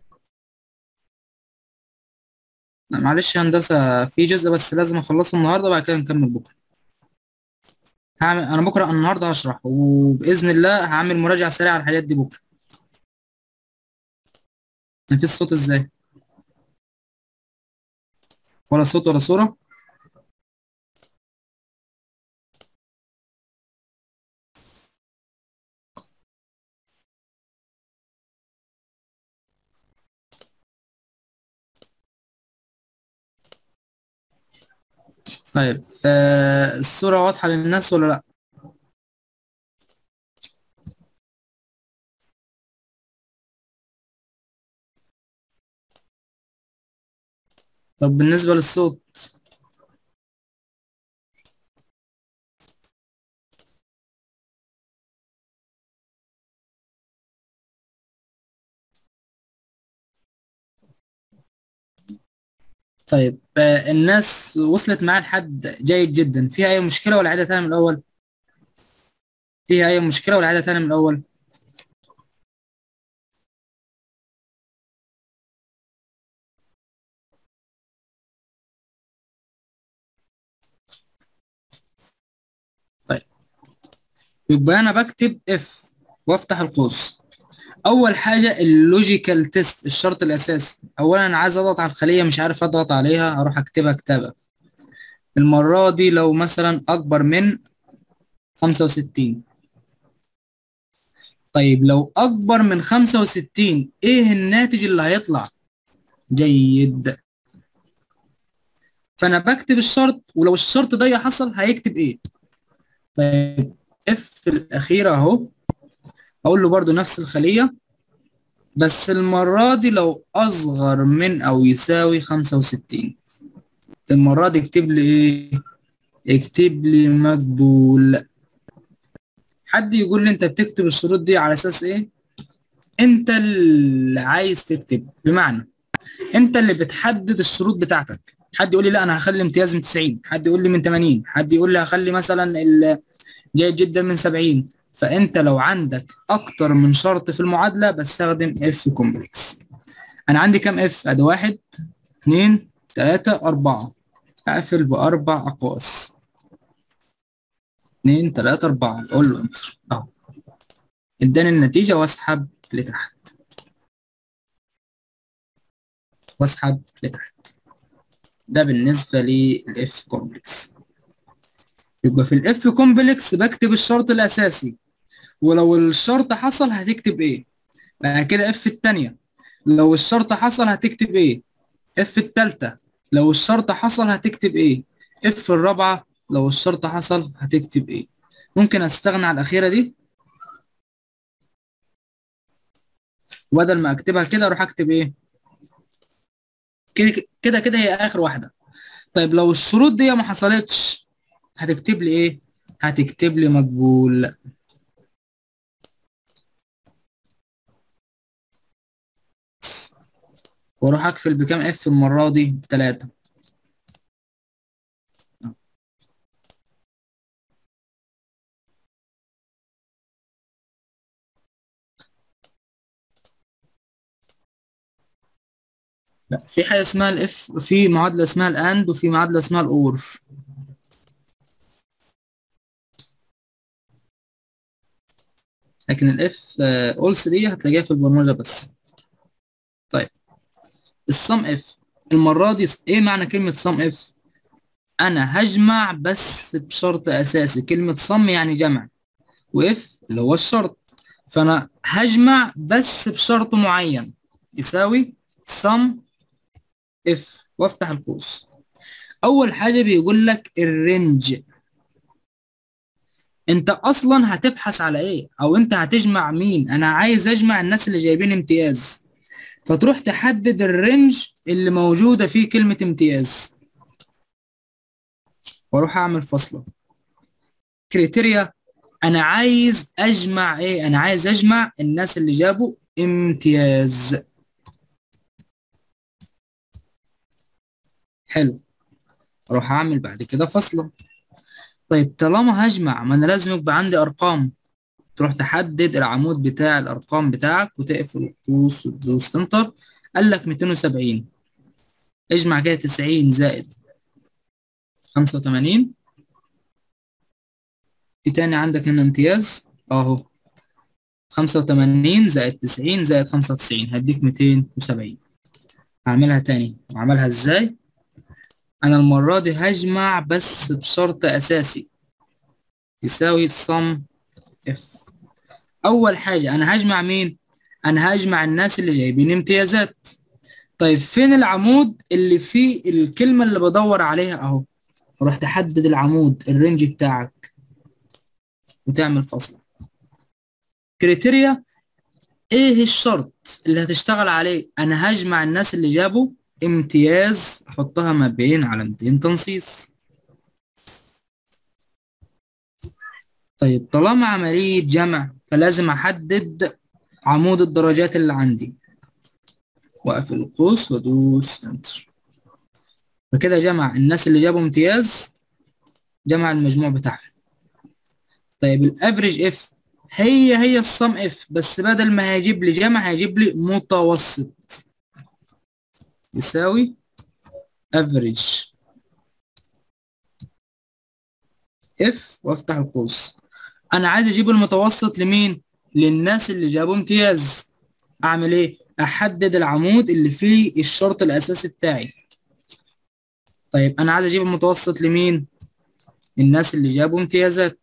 لا معلش يا هندسه في جزء بس لازم اخلصه النهارده بعد كده نكمل بكره هعمل انا بكره النهارده هشرح وباذن الله هعمل مراجعه سريعه على الحاجات دي بكره في الصوت ازاي ولا صوت ولا صوره طيب آه الصورة واضحة للناس ولا لأ؟ طب بالنسبة للصوت طيب آه الناس وصلت معاه لحد جيد جدا فيها أي مشكلة ولا عادة تاني من الأول؟ فيها أي مشكلة ولا عادة تاني من الأول؟ طيب يبقى أنا بكتب اف وافتح القوس اول حاجه اللوجيكال تيست الشرط الاساسي اولا انا عايز اضغط على الخليه مش عارف اضغط عليها اروح اكتبها كتابه المره دي لو مثلا اكبر من 65 طيب لو اكبر من 65 ايه الناتج اللي هيطلع جيد فانا بكتب الشرط ولو الشرط ده حصل هيكتب ايه طيب اف الاخيره اهو اقول له برضو نفس الخلية بس المرة دي لو اصغر من او يساوي خمسة وستين المرة دي اكتب لي ايه اكتب لي مقبول حد يقول لي انت بتكتب الشروط دي على اساس ايه انت اللي عايز تكتب بمعنى انت اللي بتحدد الشروط بتاعتك حد يقول لي لا انا هخلي الامتياز من 90 حد يقول لي من 80 حد يقول لي هخلي مثلا جيد جدا من 70 فانت لو عندك اكتر من شرط في المعادله بستخدم اف كومبلكس انا عندي كام اف ادي واحد اتنين تلاته اربعه اقفل باربع اقواس اتنين تلاته اربعه اقول له انتر اهو اداني النتيجه واسحب لتحت واسحب لتحت ده بالنسبه للاف كومبلكس يبقى في الاف كومبلكس بكتب الشرط الاساسي ولو الشرط حصل هتكتب ايه بعد كده اف التانية لو الشرط حصل هتكتب ايه اف التالتة لو الشرط حصل هتكتب ايه اف الرابعة لو الشرط حصل هتكتب ايه ممكن استغنى عن الاخيرة دي وبدل ما اكتبها كده اروح اكتب ايه كده كده هي اخر واحدة طيب لو الشروط دي ما حصلتش هتكتب لي ايه هتكتب لي مقبول واروح اقفل بكام اف المره دي بتلاتة لا في حاجه اسمها الاف في معادله اسمها الاند وفي معادله اسمها الاور لكن الاف اولس دي هتلاقيها في البرمجه بس طيب السم اف المره دي ايه معنى كلمه سم اف انا هجمع بس بشرط اساسي كلمه سم يعني جمع واف اللي هو الشرط فانا هجمع بس بشرط معين يساوي sum if وافتح القوس اول حاجه بيقول لك الرينج انت اصلا هتبحث على ايه او انت هتجمع مين انا عايز اجمع الناس اللي جايبين امتياز فتروح تحدد الرينج اللي موجوده فيه كلمه امتياز واروح اعمل فاصله كريتيريا انا عايز اجمع ايه انا عايز اجمع الناس اللي جابوا امتياز حلو اروح اعمل بعد كده فاصله طيب طالما هجمع ما انا لازم يبقى عندي ارقام تروح تحدد العمود بتاع الارقام بتاعك وتقفل القوس وتدوس انتر قال لك 270 اجمع كده 90 زائد 85 في تاني عندك هنا امتياز اهو 85 زائد 90 زائد 95 هديك 270 هعملها تاني وعملها ازاي انا المرة دي هجمع بس بشرط اساسي يساوي sum if اول حاجة انا هجمع مين انا هجمع الناس اللي جايبين امتيازات طيب فين العمود اللي فيه الكلمة اللي بدور عليها اهو روح تحدد العمود الرينج بتاعك وتعمل فاصلة كريتيريا ايه الشرط اللي هتشتغل عليه انا هجمع الناس اللي جابوا امتياز احطها ما بين علامتين تنصيص طيب طالما عملية جمع فلازم احدد عمود الدرجات اللي عندي واقفل القوس وادوس انتر فكده جمع الناس اللي جابوا امتياز جمع المجموع بتاعهم طيب الافريج اف هي هي الصم اف بس بدل ما هيجيب لي جمع هيجيب لي متوسط يساوي average اف وافتح القوس انا عايز اجيب المتوسط لمين للناس اللي جابوا امتياز اعمل ايه احدد العمود اللي فيه الشرط الاساسي بتاعي طيب انا عايز اجيب المتوسط لمين الناس اللي جابوا امتيازات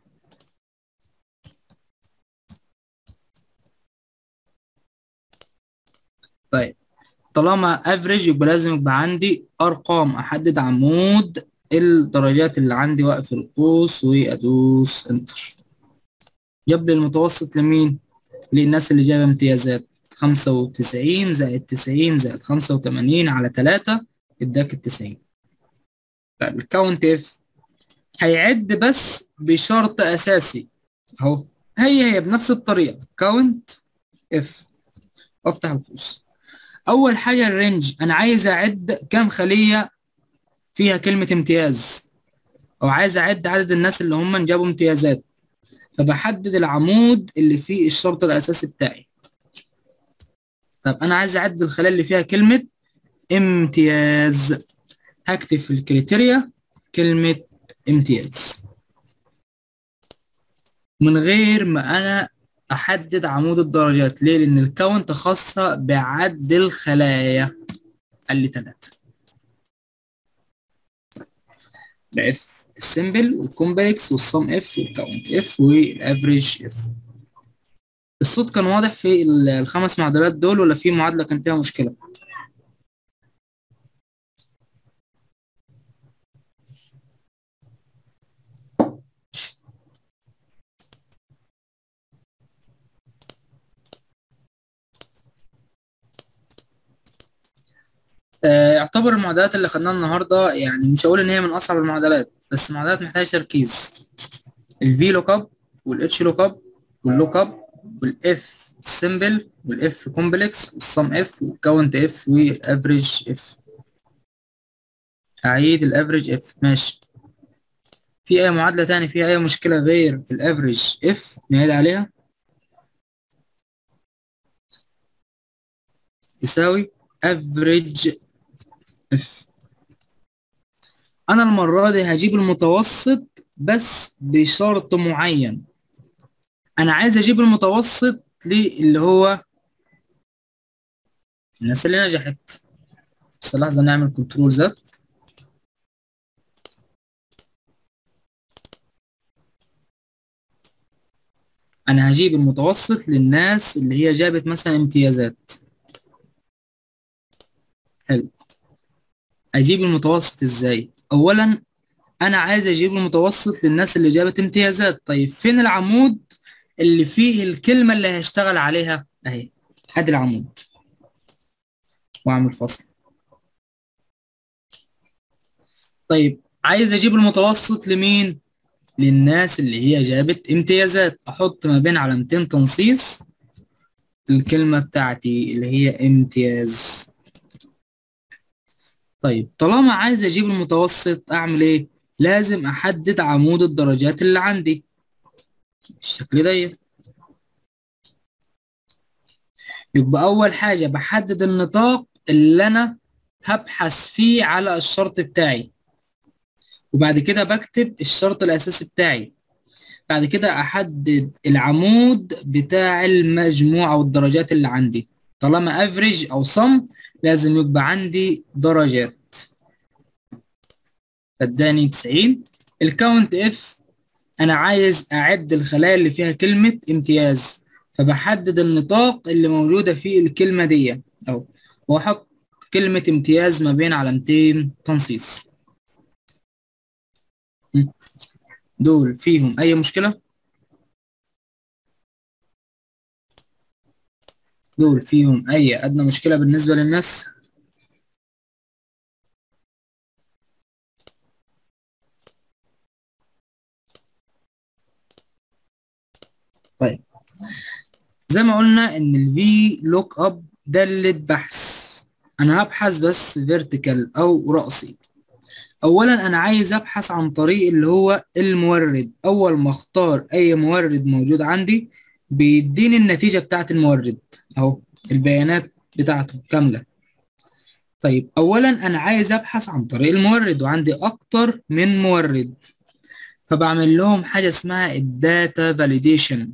طيب طالما افريج يبقى لازم يبقى عندي ارقام احدد عمود الدرجات اللي عندي واقف القوس وادوس انتر جاب لي المتوسط لمين للناس اللي جايبه امتيازات 95 زائد 90 زائد 85 على 3 اداك ال 90 طيب الكاونت اف هيعد بس بشرط اساسي اهو هي هي بنفس الطريقه كاونت اف وافتح القوس اول حاجه الرينج انا عايز اعد كام خليه فيها كلمه امتياز او عايز اعد عدد الناس اللي هم جابوا امتيازات فبحدد العمود اللي فيه الشرط الاساسي بتاعي طب انا عايز اعد الخلايا اللي فيها كلمه امتياز هكتب في الكريتيريا كلمه امتياز من غير ما انا احدد عمود الدرجات ليه لان الكاونت خاصه بعد الخلايا قال لي 3 ده اف السمبل والكومبلكس والصم اف والكاونت اف والافريج اف الصوت كان واضح في الخمس معادلات دول ولا في معادله كان فيها مشكله يعتبر المعادلات اللي خدناها النهارده يعني مش هقول ان هي من اصعب المعادلات بس معادلات محتاجه تركيز الفي لوك اب والاتش لوك اب واللوك اب والاف سمبل والاف كومبلكس والصم اف والكاونت اف والافريج اف اعيد الافريج اف ماشي في اي معادله تاني فيها اي مشكله غير الافريج اف نعيد عليها يساوي average اف انا المره دي هجيب المتوسط بس بشرط معين انا عايز اجيب المتوسط اللي هو الناس اللي نجحت بس لحظه نعمل كنترول زد انا هجيب المتوسط للناس اللي هي جابت مثلا امتيازات حلو اجيب المتوسط ازاي اولا انا عايز اجيب المتوسط للناس اللي جابت امتيازات طيب فين العمود اللي فيه الكلمة اللي هشتغل عليها اهي ادي العمود واعمل فصل طيب عايز اجيب المتوسط لمين للناس اللي هي جابت امتيازات احط ما بين علامتين تنصيص الكلمة بتاعتي اللي هي امتياز طيب طالما عايز اجيب المتوسط اعمل ايه لازم احدد عمود الدرجات اللي عندي بالشكل ده يبقى اول حاجة بحدد النطاق اللي انا هبحث فيه على الشرط بتاعي وبعد كده بكتب الشرط الاساسي بتاعي بعد كده احدد العمود بتاع المجموعة والدرجات اللي عندي طالما افريج او صم لازم يبقى عندي درجات اداني 90 الكاونت اف انا عايز اعد الخلايا اللي فيها كلمة امتياز فبحدد النطاق اللي موجودة فيه الكلمة دي اهو واحط كلمة امتياز ما بين علامتين تنصيص دول فيهم اي مشكلة دول فيهم اي ادنى مشكلة بالنسبة للناس طيب زي ما قلنا ان الفي لوك اب دالة بحث انا هبحث بس فيرتيكال او رأسي اولا انا عايز ابحث عن طريق اللي هو المورد اول ما اختار اي مورد موجود عندي بيديني النتيجة بتاعت المورد اهو البيانات بتاعته كاملة طيب اولا انا عايز ابحث عن طريق المورد وعندي اكتر من مورد فبعمل لهم حاجة اسمها الداتا فاليديشن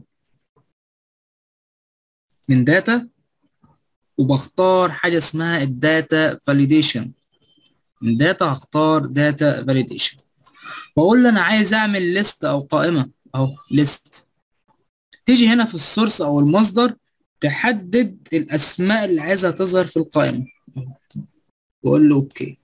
من داتا وبختار حاجة اسمها الداتا فاليديشن من داتا هختار داتا فاليديشن واقول له انا عايز اعمل ليست او قائمة اهو ليست تيجي هنا في السورس او المصدر تحدد الاسماء اللي عايزها تظهر في القائمة واقول له اوكي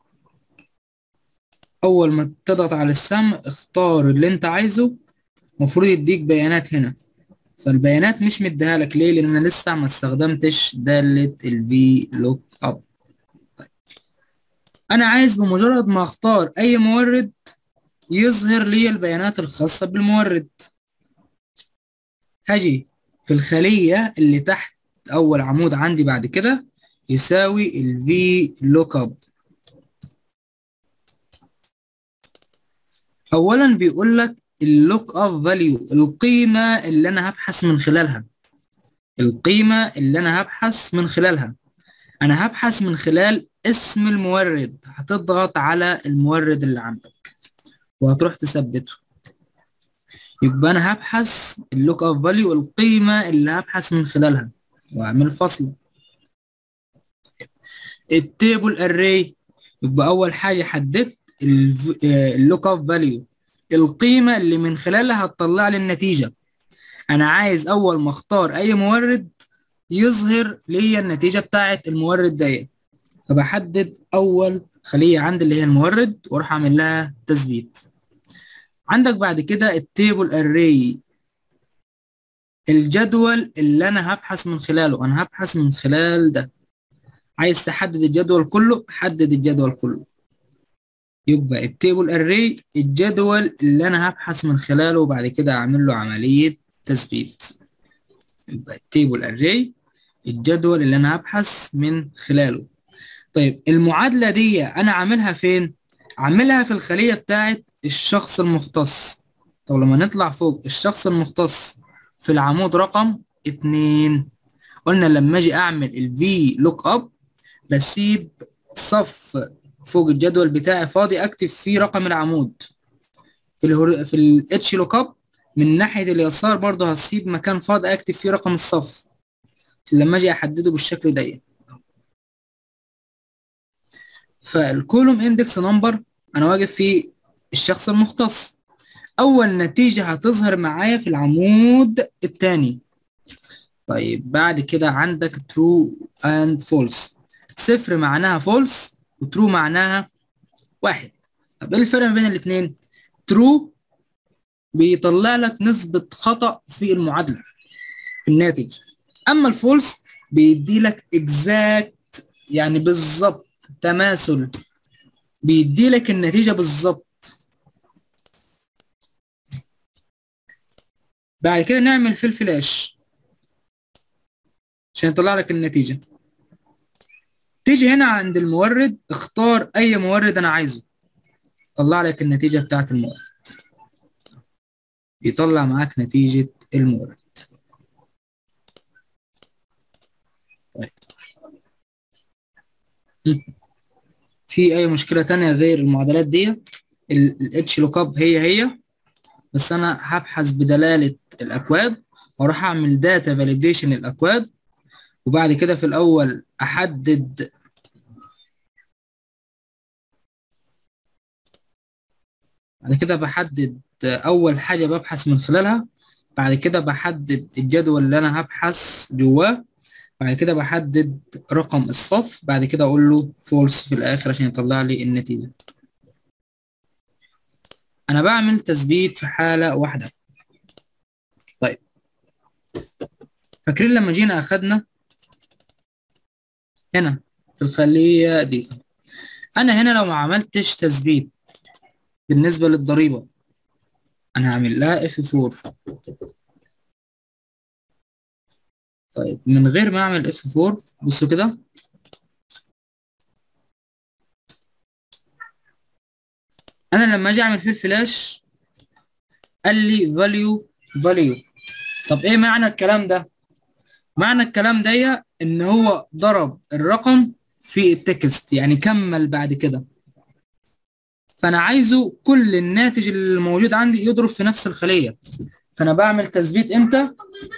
اول ما تضغط على السهم اختار اللي انت عايزه المفروض يديك بيانات هنا فالبيانات مش مديها لك ليه لان انا لسه ما استخدمتش دالة الفي لوك اب طيب. انا عايز بمجرد ما اختار اي مورد يظهر لي البيانات الخاصة بالمورد هاجي في الخلية اللي تحت اول عمود عندي بعد كده يساوي الفي لوك اب اولا بيقول لك اللوك اب فاليو القيمه اللي انا هبحث من خلالها القيمه اللي انا هبحث من خلالها انا هبحث من خلال اسم المورد هتضغط على المورد اللي عندك وهتروح تثبته يبقى انا هبحث اللوك اب فاليو القيمه اللي هبحث من خلالها واعمل فصل التيبل اري يبقى اول حاجه حددت اللوك اب فاليو القيمة اللي من خلالها هتطلع لي النتيجة أنا عايز أول ما أختار أي مورد يظهر لي النتيجة بتاعة المورد دي فبحدد أول خلية عندي اللي هي المورد وأروح أعمل لها تثبيت عندك بعد كده التيبل أري الجدول اللي أنا هبحث من خلاله أنا هبحث من خلال ده عايز تحدد الجدول كله حدد الجدول كله يبقى التيبل اري الجدول اللي انا هبحث من خلاله وبعد كده اعمل له عملية تثبيت يبقى التيبل اري الجدول اللي انا هبحث من خلاله طيب المعادلة دي انا عاملها فين عاملها في الخلية بتاعت الشخص المختص طب لما نطلع فوق الشخص المختص في العمود رقم اتنين قلنا لما اجي اعمل الفي لوك اب بسيب صف فوق الجدول بتاعي فاضي اكتب فيه رقم العمود في الهر... في الاتش لوك اب من ناحيه اليسار برضه هسيب مكان فاضي اكتب فيه رقم الصف لما اجي احدده بالشكل ده فالكولوم اندكس نمبر انا واقف في الشخص المختص اول نتيجة هتظهر معايا في العمود الثاني طيب بعد كده عندك true and false صفر معناها false وtrue معناها واحد طب ايه الفرق ما بين الاثنين true بيطلع لك نسبة خطأ في المعادلة في الناتج اما الفولس بيدي لك exact يعني بالظبط تماثل بيدي لك النتيجة بالظبط بعد كده نعمل في الفلاش عشان يطلع لك النتيجة تيجي هنا عند المورد اختار اي مورد انا عايزه طلع لك النتيجة بتاعت المورد يطلع معاك نتيجة المورد طيب في اي مشكلة تانية غير المعادلات دي الاتش لوك اب هي هي بس انا هبحث بدلالة الاكواد واروح اعمل داتا فاليديشن للاكواد وبعد كده في الاول احدد بعد كده بحدد اول حاجة ببحث من خلالها بعد كده بحدد الجدول اللي انا هبحث جواه بعد كده بحدد رقم الصف بعد كده اقول له فولس في الاخر عشان يطلع لي النتيجة انا بعمل تثبيت في حالة واحدة طيب فاكرين لما جينا اخدنا هنا في الخلية دي انا هنا لو ما عملتش تثبيت بالنسبة للضريبة انا هعمل لها اف 4 طيب من غير ما اعمل اف 4 بصوا كده انا لما اجي اعمل في الفلاش قال لي فاليو فاليو طب ايه معنى الكلام ده معنى الكلام ده ان هو ضرب الرقم في التكست يعني كمل بعد كده فانا عايزه كل الناتج اللي موجود عندي يضرب في نفس الخليه فانا بعمل تثبيت امتى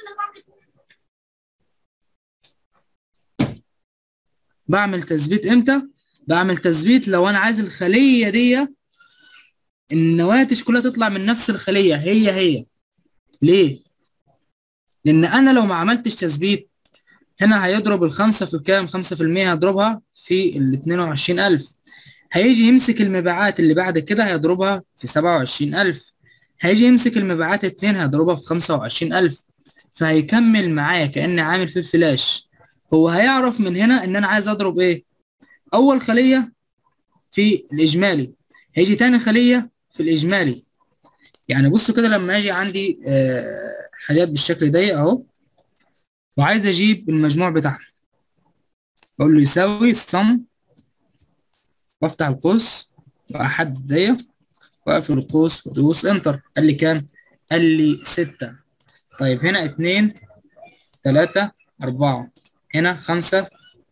بعمل تثبيت امتى بعمل تثبيت لو انا عايز الخليه دي النواتج كلها تطلع من نفس الخليه هي هي ليه لان انا لو ما عملتش تثبيت هنا هيضرب الخمسة في كام خمسة في المية هيضربها في ال 22000 هيجي يمسك المبيعات اللي بعد كده هيضربها في 27000 هيجي يمسك المبيعات اتنين هيضربها في 25000 فهيكمل معايا كأني عامل في الفلاش هو هيعرف من هنا ان انا عايز اضرب ايه اول خلية في الاجمالي هيجي تاني خلية في الاجمالي يعني بصوا كده لما اجي عندي آه حاجات بالشكل ده اهو وعايز اجيب المجموع بتاعها اقول له يساوي sum وافتح القوس واحدد دي واقفل القوس وادوس انتر قال لي كام قال لي ستة طيب هنا اتنين تلاتة أربعة هنا خمسة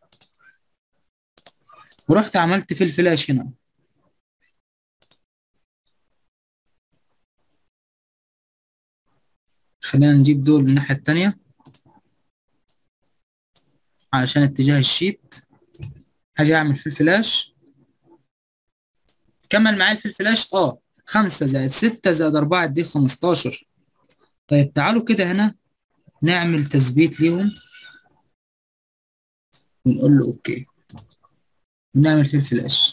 ورحت عملت في الفلاش هنا خلينا نجيب دول من الناحية التانية علشان اتجاه الشيت هاجي اعمل في الفلاش كمل معايا في الفلاش اه خمسة زائد ستة زائد أربعة دي خمستاشر طيب تعالوا كده هنا نعمل تثبيت ليهم ونقول له اوكي ونعمل في الفلاش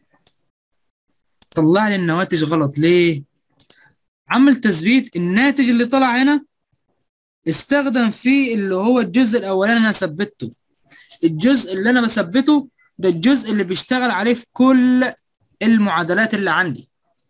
طلع لي النواتج غلط ليه عمل تثبيت الناتج اللي طلع هنا استخدم فيه اللي هو الجزء الاولاني انا ثبته الجزء اللي انا بثبته ده الجزء اللي بيشتغل عليه في كل المعادلات اللي عندي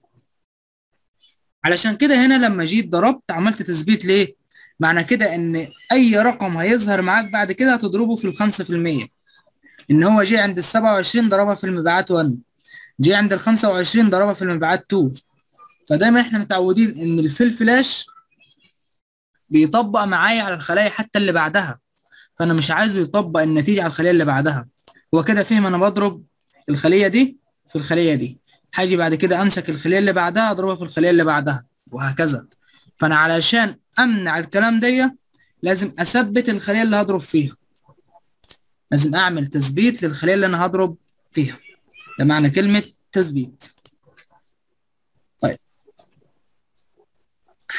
علشان كده هنا لما جيت ضربت عملت تثبيت ليه معنى كده ان اي رقم هيظهر معاك بعد كده هتضربه في الخمسة في المية ان هو جه عند السبعة وعشرين ضربها في المبيعات 1 جه عند الخمسة وعشرين ضربها في المبيعات 2 فدايما احنا متعودين ان الفيل فلاش بيطبق معايا على الخلايا حتى اللي بعدها فانا مش عايزه يطبق النتيجة على الخلية اللي بعدها هو كده فهم انا بضرب الخلية دي في الخلية دي هاجي بعد كده امسك الخلية اللي بعدها اضربها في الخلية اللي بعدها وهكذا فانا علشان امنع الكلام دي لازم اثبت الخلية اللي هضرب فيها لازم اعمل تثبيت للخلية اللي انا هضرب فيها ده معنى كلمة تثبيت طيب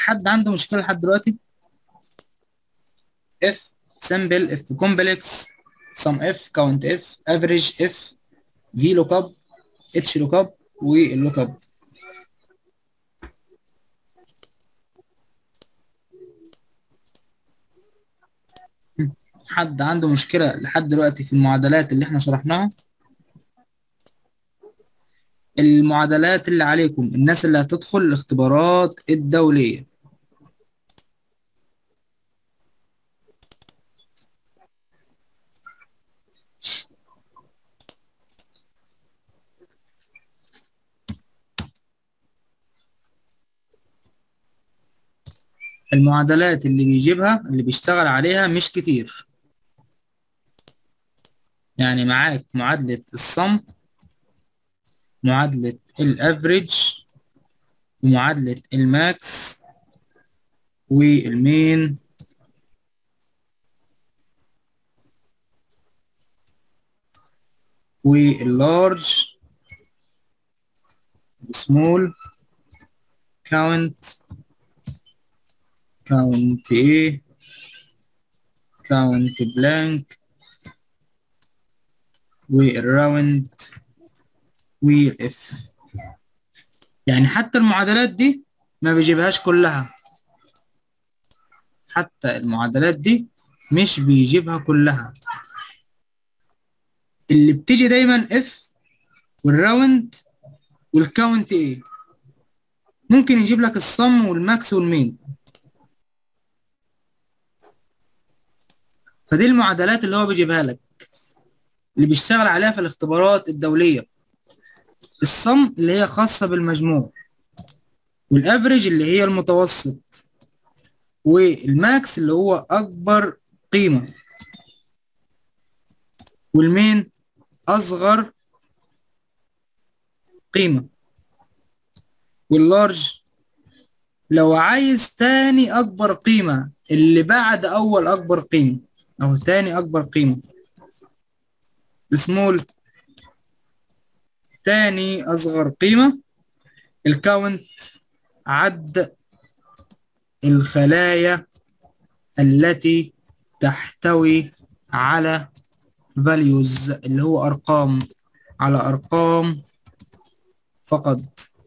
حد عنده مشكله لحد دلوقتي اف سمبل اف كومبلكس سم اف كاونت اف افريج اف في لوك اب اتش لوك اب واللوك اب حد عنده مشكلة لحد دلوقتي في المعادلات اللي احنا شرحناها المعادلات اللي عليكم الناس اللي هتدخل الاختبارات الدولية المعادلات اللي بيجيبها اللي بيشتغل عليها مش كتير يعني معاك معادلة الصم معادلة الافريج ومعادلة الماكس والمين واللارج سمول كاونت كاونت ايه كاونت بلانك والراوند والاف يعني حتى المعادلات دي ما بيجيبهاش كلها حتى المعادلات دي مش بيجيبها كلها اللي بتيجي دايما اف والراوند والكاونت ايه ممكن يجيب لك الصم والماكس والمين فدي المعادلات اللي هو بيجيبها لك اللي بيشتغل عليها في الاختبارات الدولية الصم اللي هي خاصة بالمجموع والافريج اللي هي المتوسط والماكس اللي هو أكبر قيمة والمين أصغر قيمة واللارج لو عايز تاني أكبر قيمة اللي بعد أول أكبر قيمة أو تاني أكبر قيمة السمول تاني أصغر قيمة الكاونت عد الخلايا التي تحتوي على values اللي هو أرقام على أرقام فقط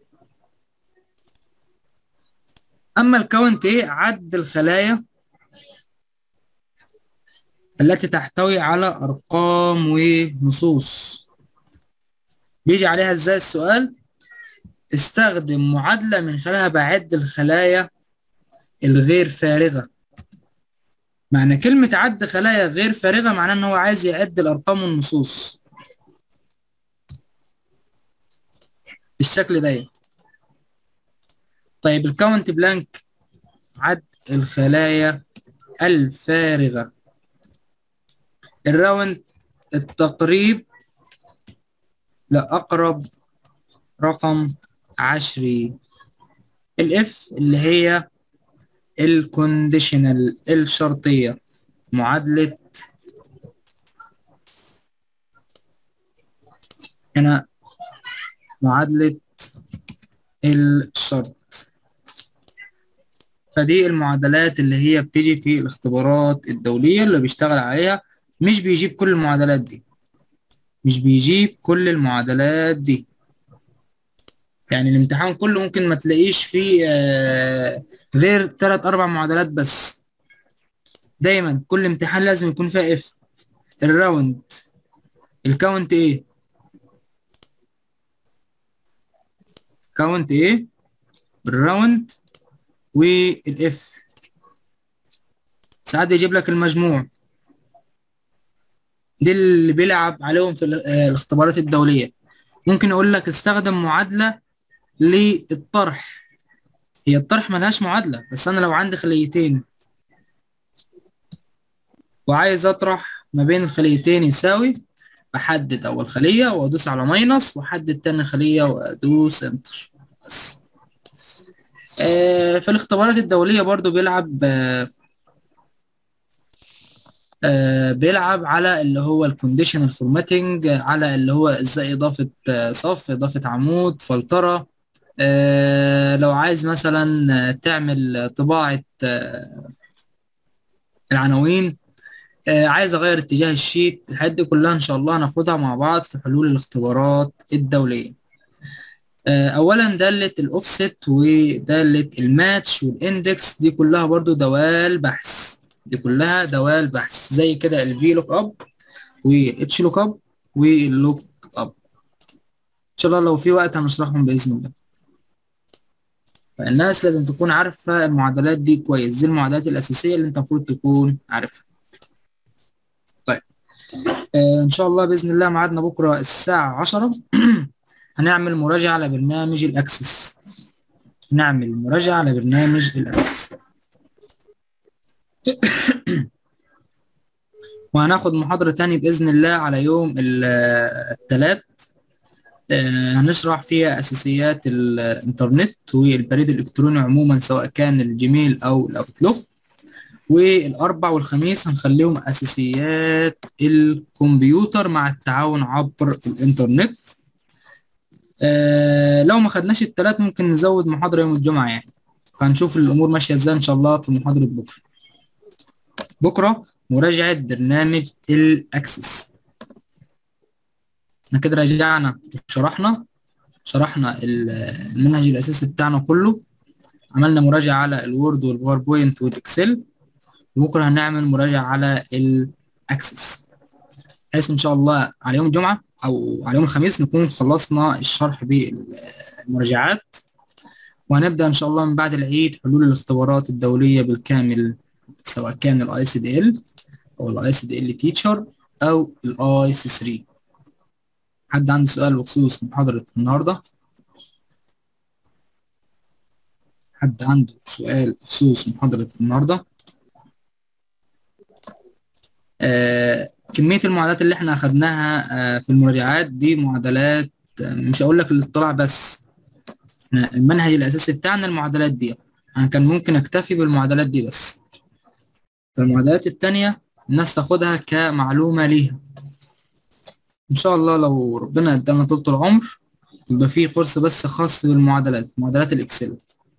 أما الكاونت إيه عد الخلايا التي تحتوي على أرقام ونصوص بيجي عليها إزاي السؤال استخدم معادلة من خلالها بعد الخلايا الغير فارغة معنى كلمة عد خلايا غير فارغة معناه إن هو عايز يعد الأرقام والنصوص بالشكل ده طيب الكاونت بلانك عد الخلايا الفارغة الراوند التقريب لأقرب رقم عشري الاف اللي هي الكونديشنال الشرطية معادلة هنا معادلة الشرط فدي المعادلات اللي هي بتيجي في الاختبارات الدولية اللي بيشتغل عليها مش بيجيب كل المعادلات دي مش بيجيب كل المعادلات دي يعني الامتحان كله ممكن ما تلاقيش فيه آه غير تلات أربع معادلات بس دايما كل امتحان لازم يكون فيها اف الراوند الكاونت ايه كاونت ايه الراوند والاف ساعات بيجيب لك المجموع دي اللي بيلعب عليهم في الاختبارات الدولية ممكن اقول لك استخدم معادلة للطرح هي الطرح ملهاش معادلة بس انا لو عندي خليتين وعايز اطرح ما بين الخليتين يساوي بحدد اول خلية وادوس على ماينس واحدد تاني خلية وادوس انتر بس آه في الاختبارات الدولية برضو بيلعب آه آه بيلعب على اللي هو الكونديشنال فورماتنج على اللي هو ازاي اضافة صف اضافة عمود فلترة آه لو عايز مثلا تعمل طباعة آه العناوين آه عايز اغير اتجاه الشيت الحاجات دي كلها ان شاء الله هناخدها مع بعض في حلول الاختبارات الدولية آه اولا دالة الاوفست ودالة الماتش والاندكس دي كلها برضو دوال بحث دي كلها دوال بحث زي كده الفي لوك اب والاتش لوك اب واللوك اب ان شاء الله لو في وقت هنشرحهم باذن الله فالناس لازم تكون عارفة المعادلات دي كويس دي المعادلات الأساسية اللي أنت المفروض تكون عارفها طيب آه إن شاء الله بإذن الله ميعادنا بكرة الساعة عشرة هنعمل مراجعة على برنامج الأكسس نعمل مراجعة على برنامج الأكسس وهناخد محاضرة تاني بإذن الله على يوم الثلاث هنشرح فيها أساسيات الإنترنت والبريد الإلكتروني عموما سواء كان الجيميل أو الأوتلوك والأربع والخميس هنخليهم أساسيات الكمبيوتر مع التعاون عبر الإنترنت أه لو ما خدناش التلات ممكن نزود محاضرة يوم الجمعة يعني فهنشوف الأمور ماشية إزاي إن شاء الله في محاضرة بكرة بكرة مراجعة برنامج الأكسس احنا كده رجعنا شرحنا شرحنا المنهج الاساسي بتاعنا كله عملنا مراجعة على الوورد والباوربوينت والاكسل وبكره هنعمل مراجعة على الاكسس بحيث ان شاء الله على يوم الجمعة او على يوم الخميس نكون خلصنا الشرح بالمراجعات وهنبدأ ان شاء الله من بعد العيد حلول الاختبارات الدولية بالكامل سواء كان الاي سي دي ال او الاي سي دي ال تيتشر او الاي سي 3 حد عنده سؤال بخصوص محاضرة النهاردة؟ حد عنده سؤال بخصوص محاضرة النهاردة؟ آه كمية المعادلات اللي احنا أخدناها آه في المراجعات دي معادلات آه مش هقول لك الاطلاع بس احنا المنهج الأساسي بتاعنا المعادلات دي أنا كان ممكن أكتفي بالمعادلات دي بس فالمعادلات التانية الناس تاخدها كمعلومة ليها ان شاء الله لو ربنا ادانا طول العمر يبقى في كورس بس خاص بالمعادلات معادلات الاكسل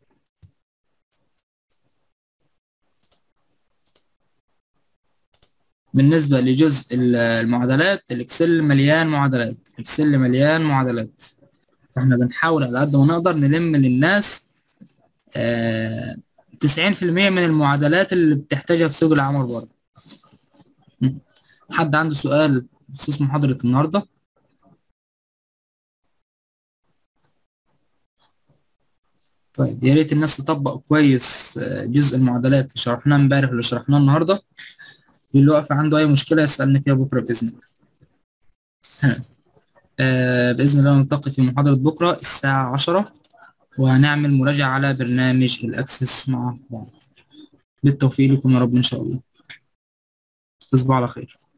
بالنسبة لجزء المعادلات الاكسل مليان معادلات الاكسل مليان معادلات فاحنا بنحاول على قد ما نقدر نلم للناس تسعين في المية من المعادلات اللي بتحتاجها في سوق العمل بره حد عنده سؤال بخصوص محاضرة النهاردة طيب يا ريت الناس تطبق كويس جزء المعادلات اللي شرحناه امبارح واللي شرحناه النهارده اللي واقف عنده أي مشكلة يسألني فيها بكرة بإذن الله آه بإذن الله نلتقي في محاضرة بكرة الساعة عشرة وهنعمل مراجعة على برنامج الأكسس مع بعض بالتوفيق لكم يا رب إن شاء الله تصبحوا على خير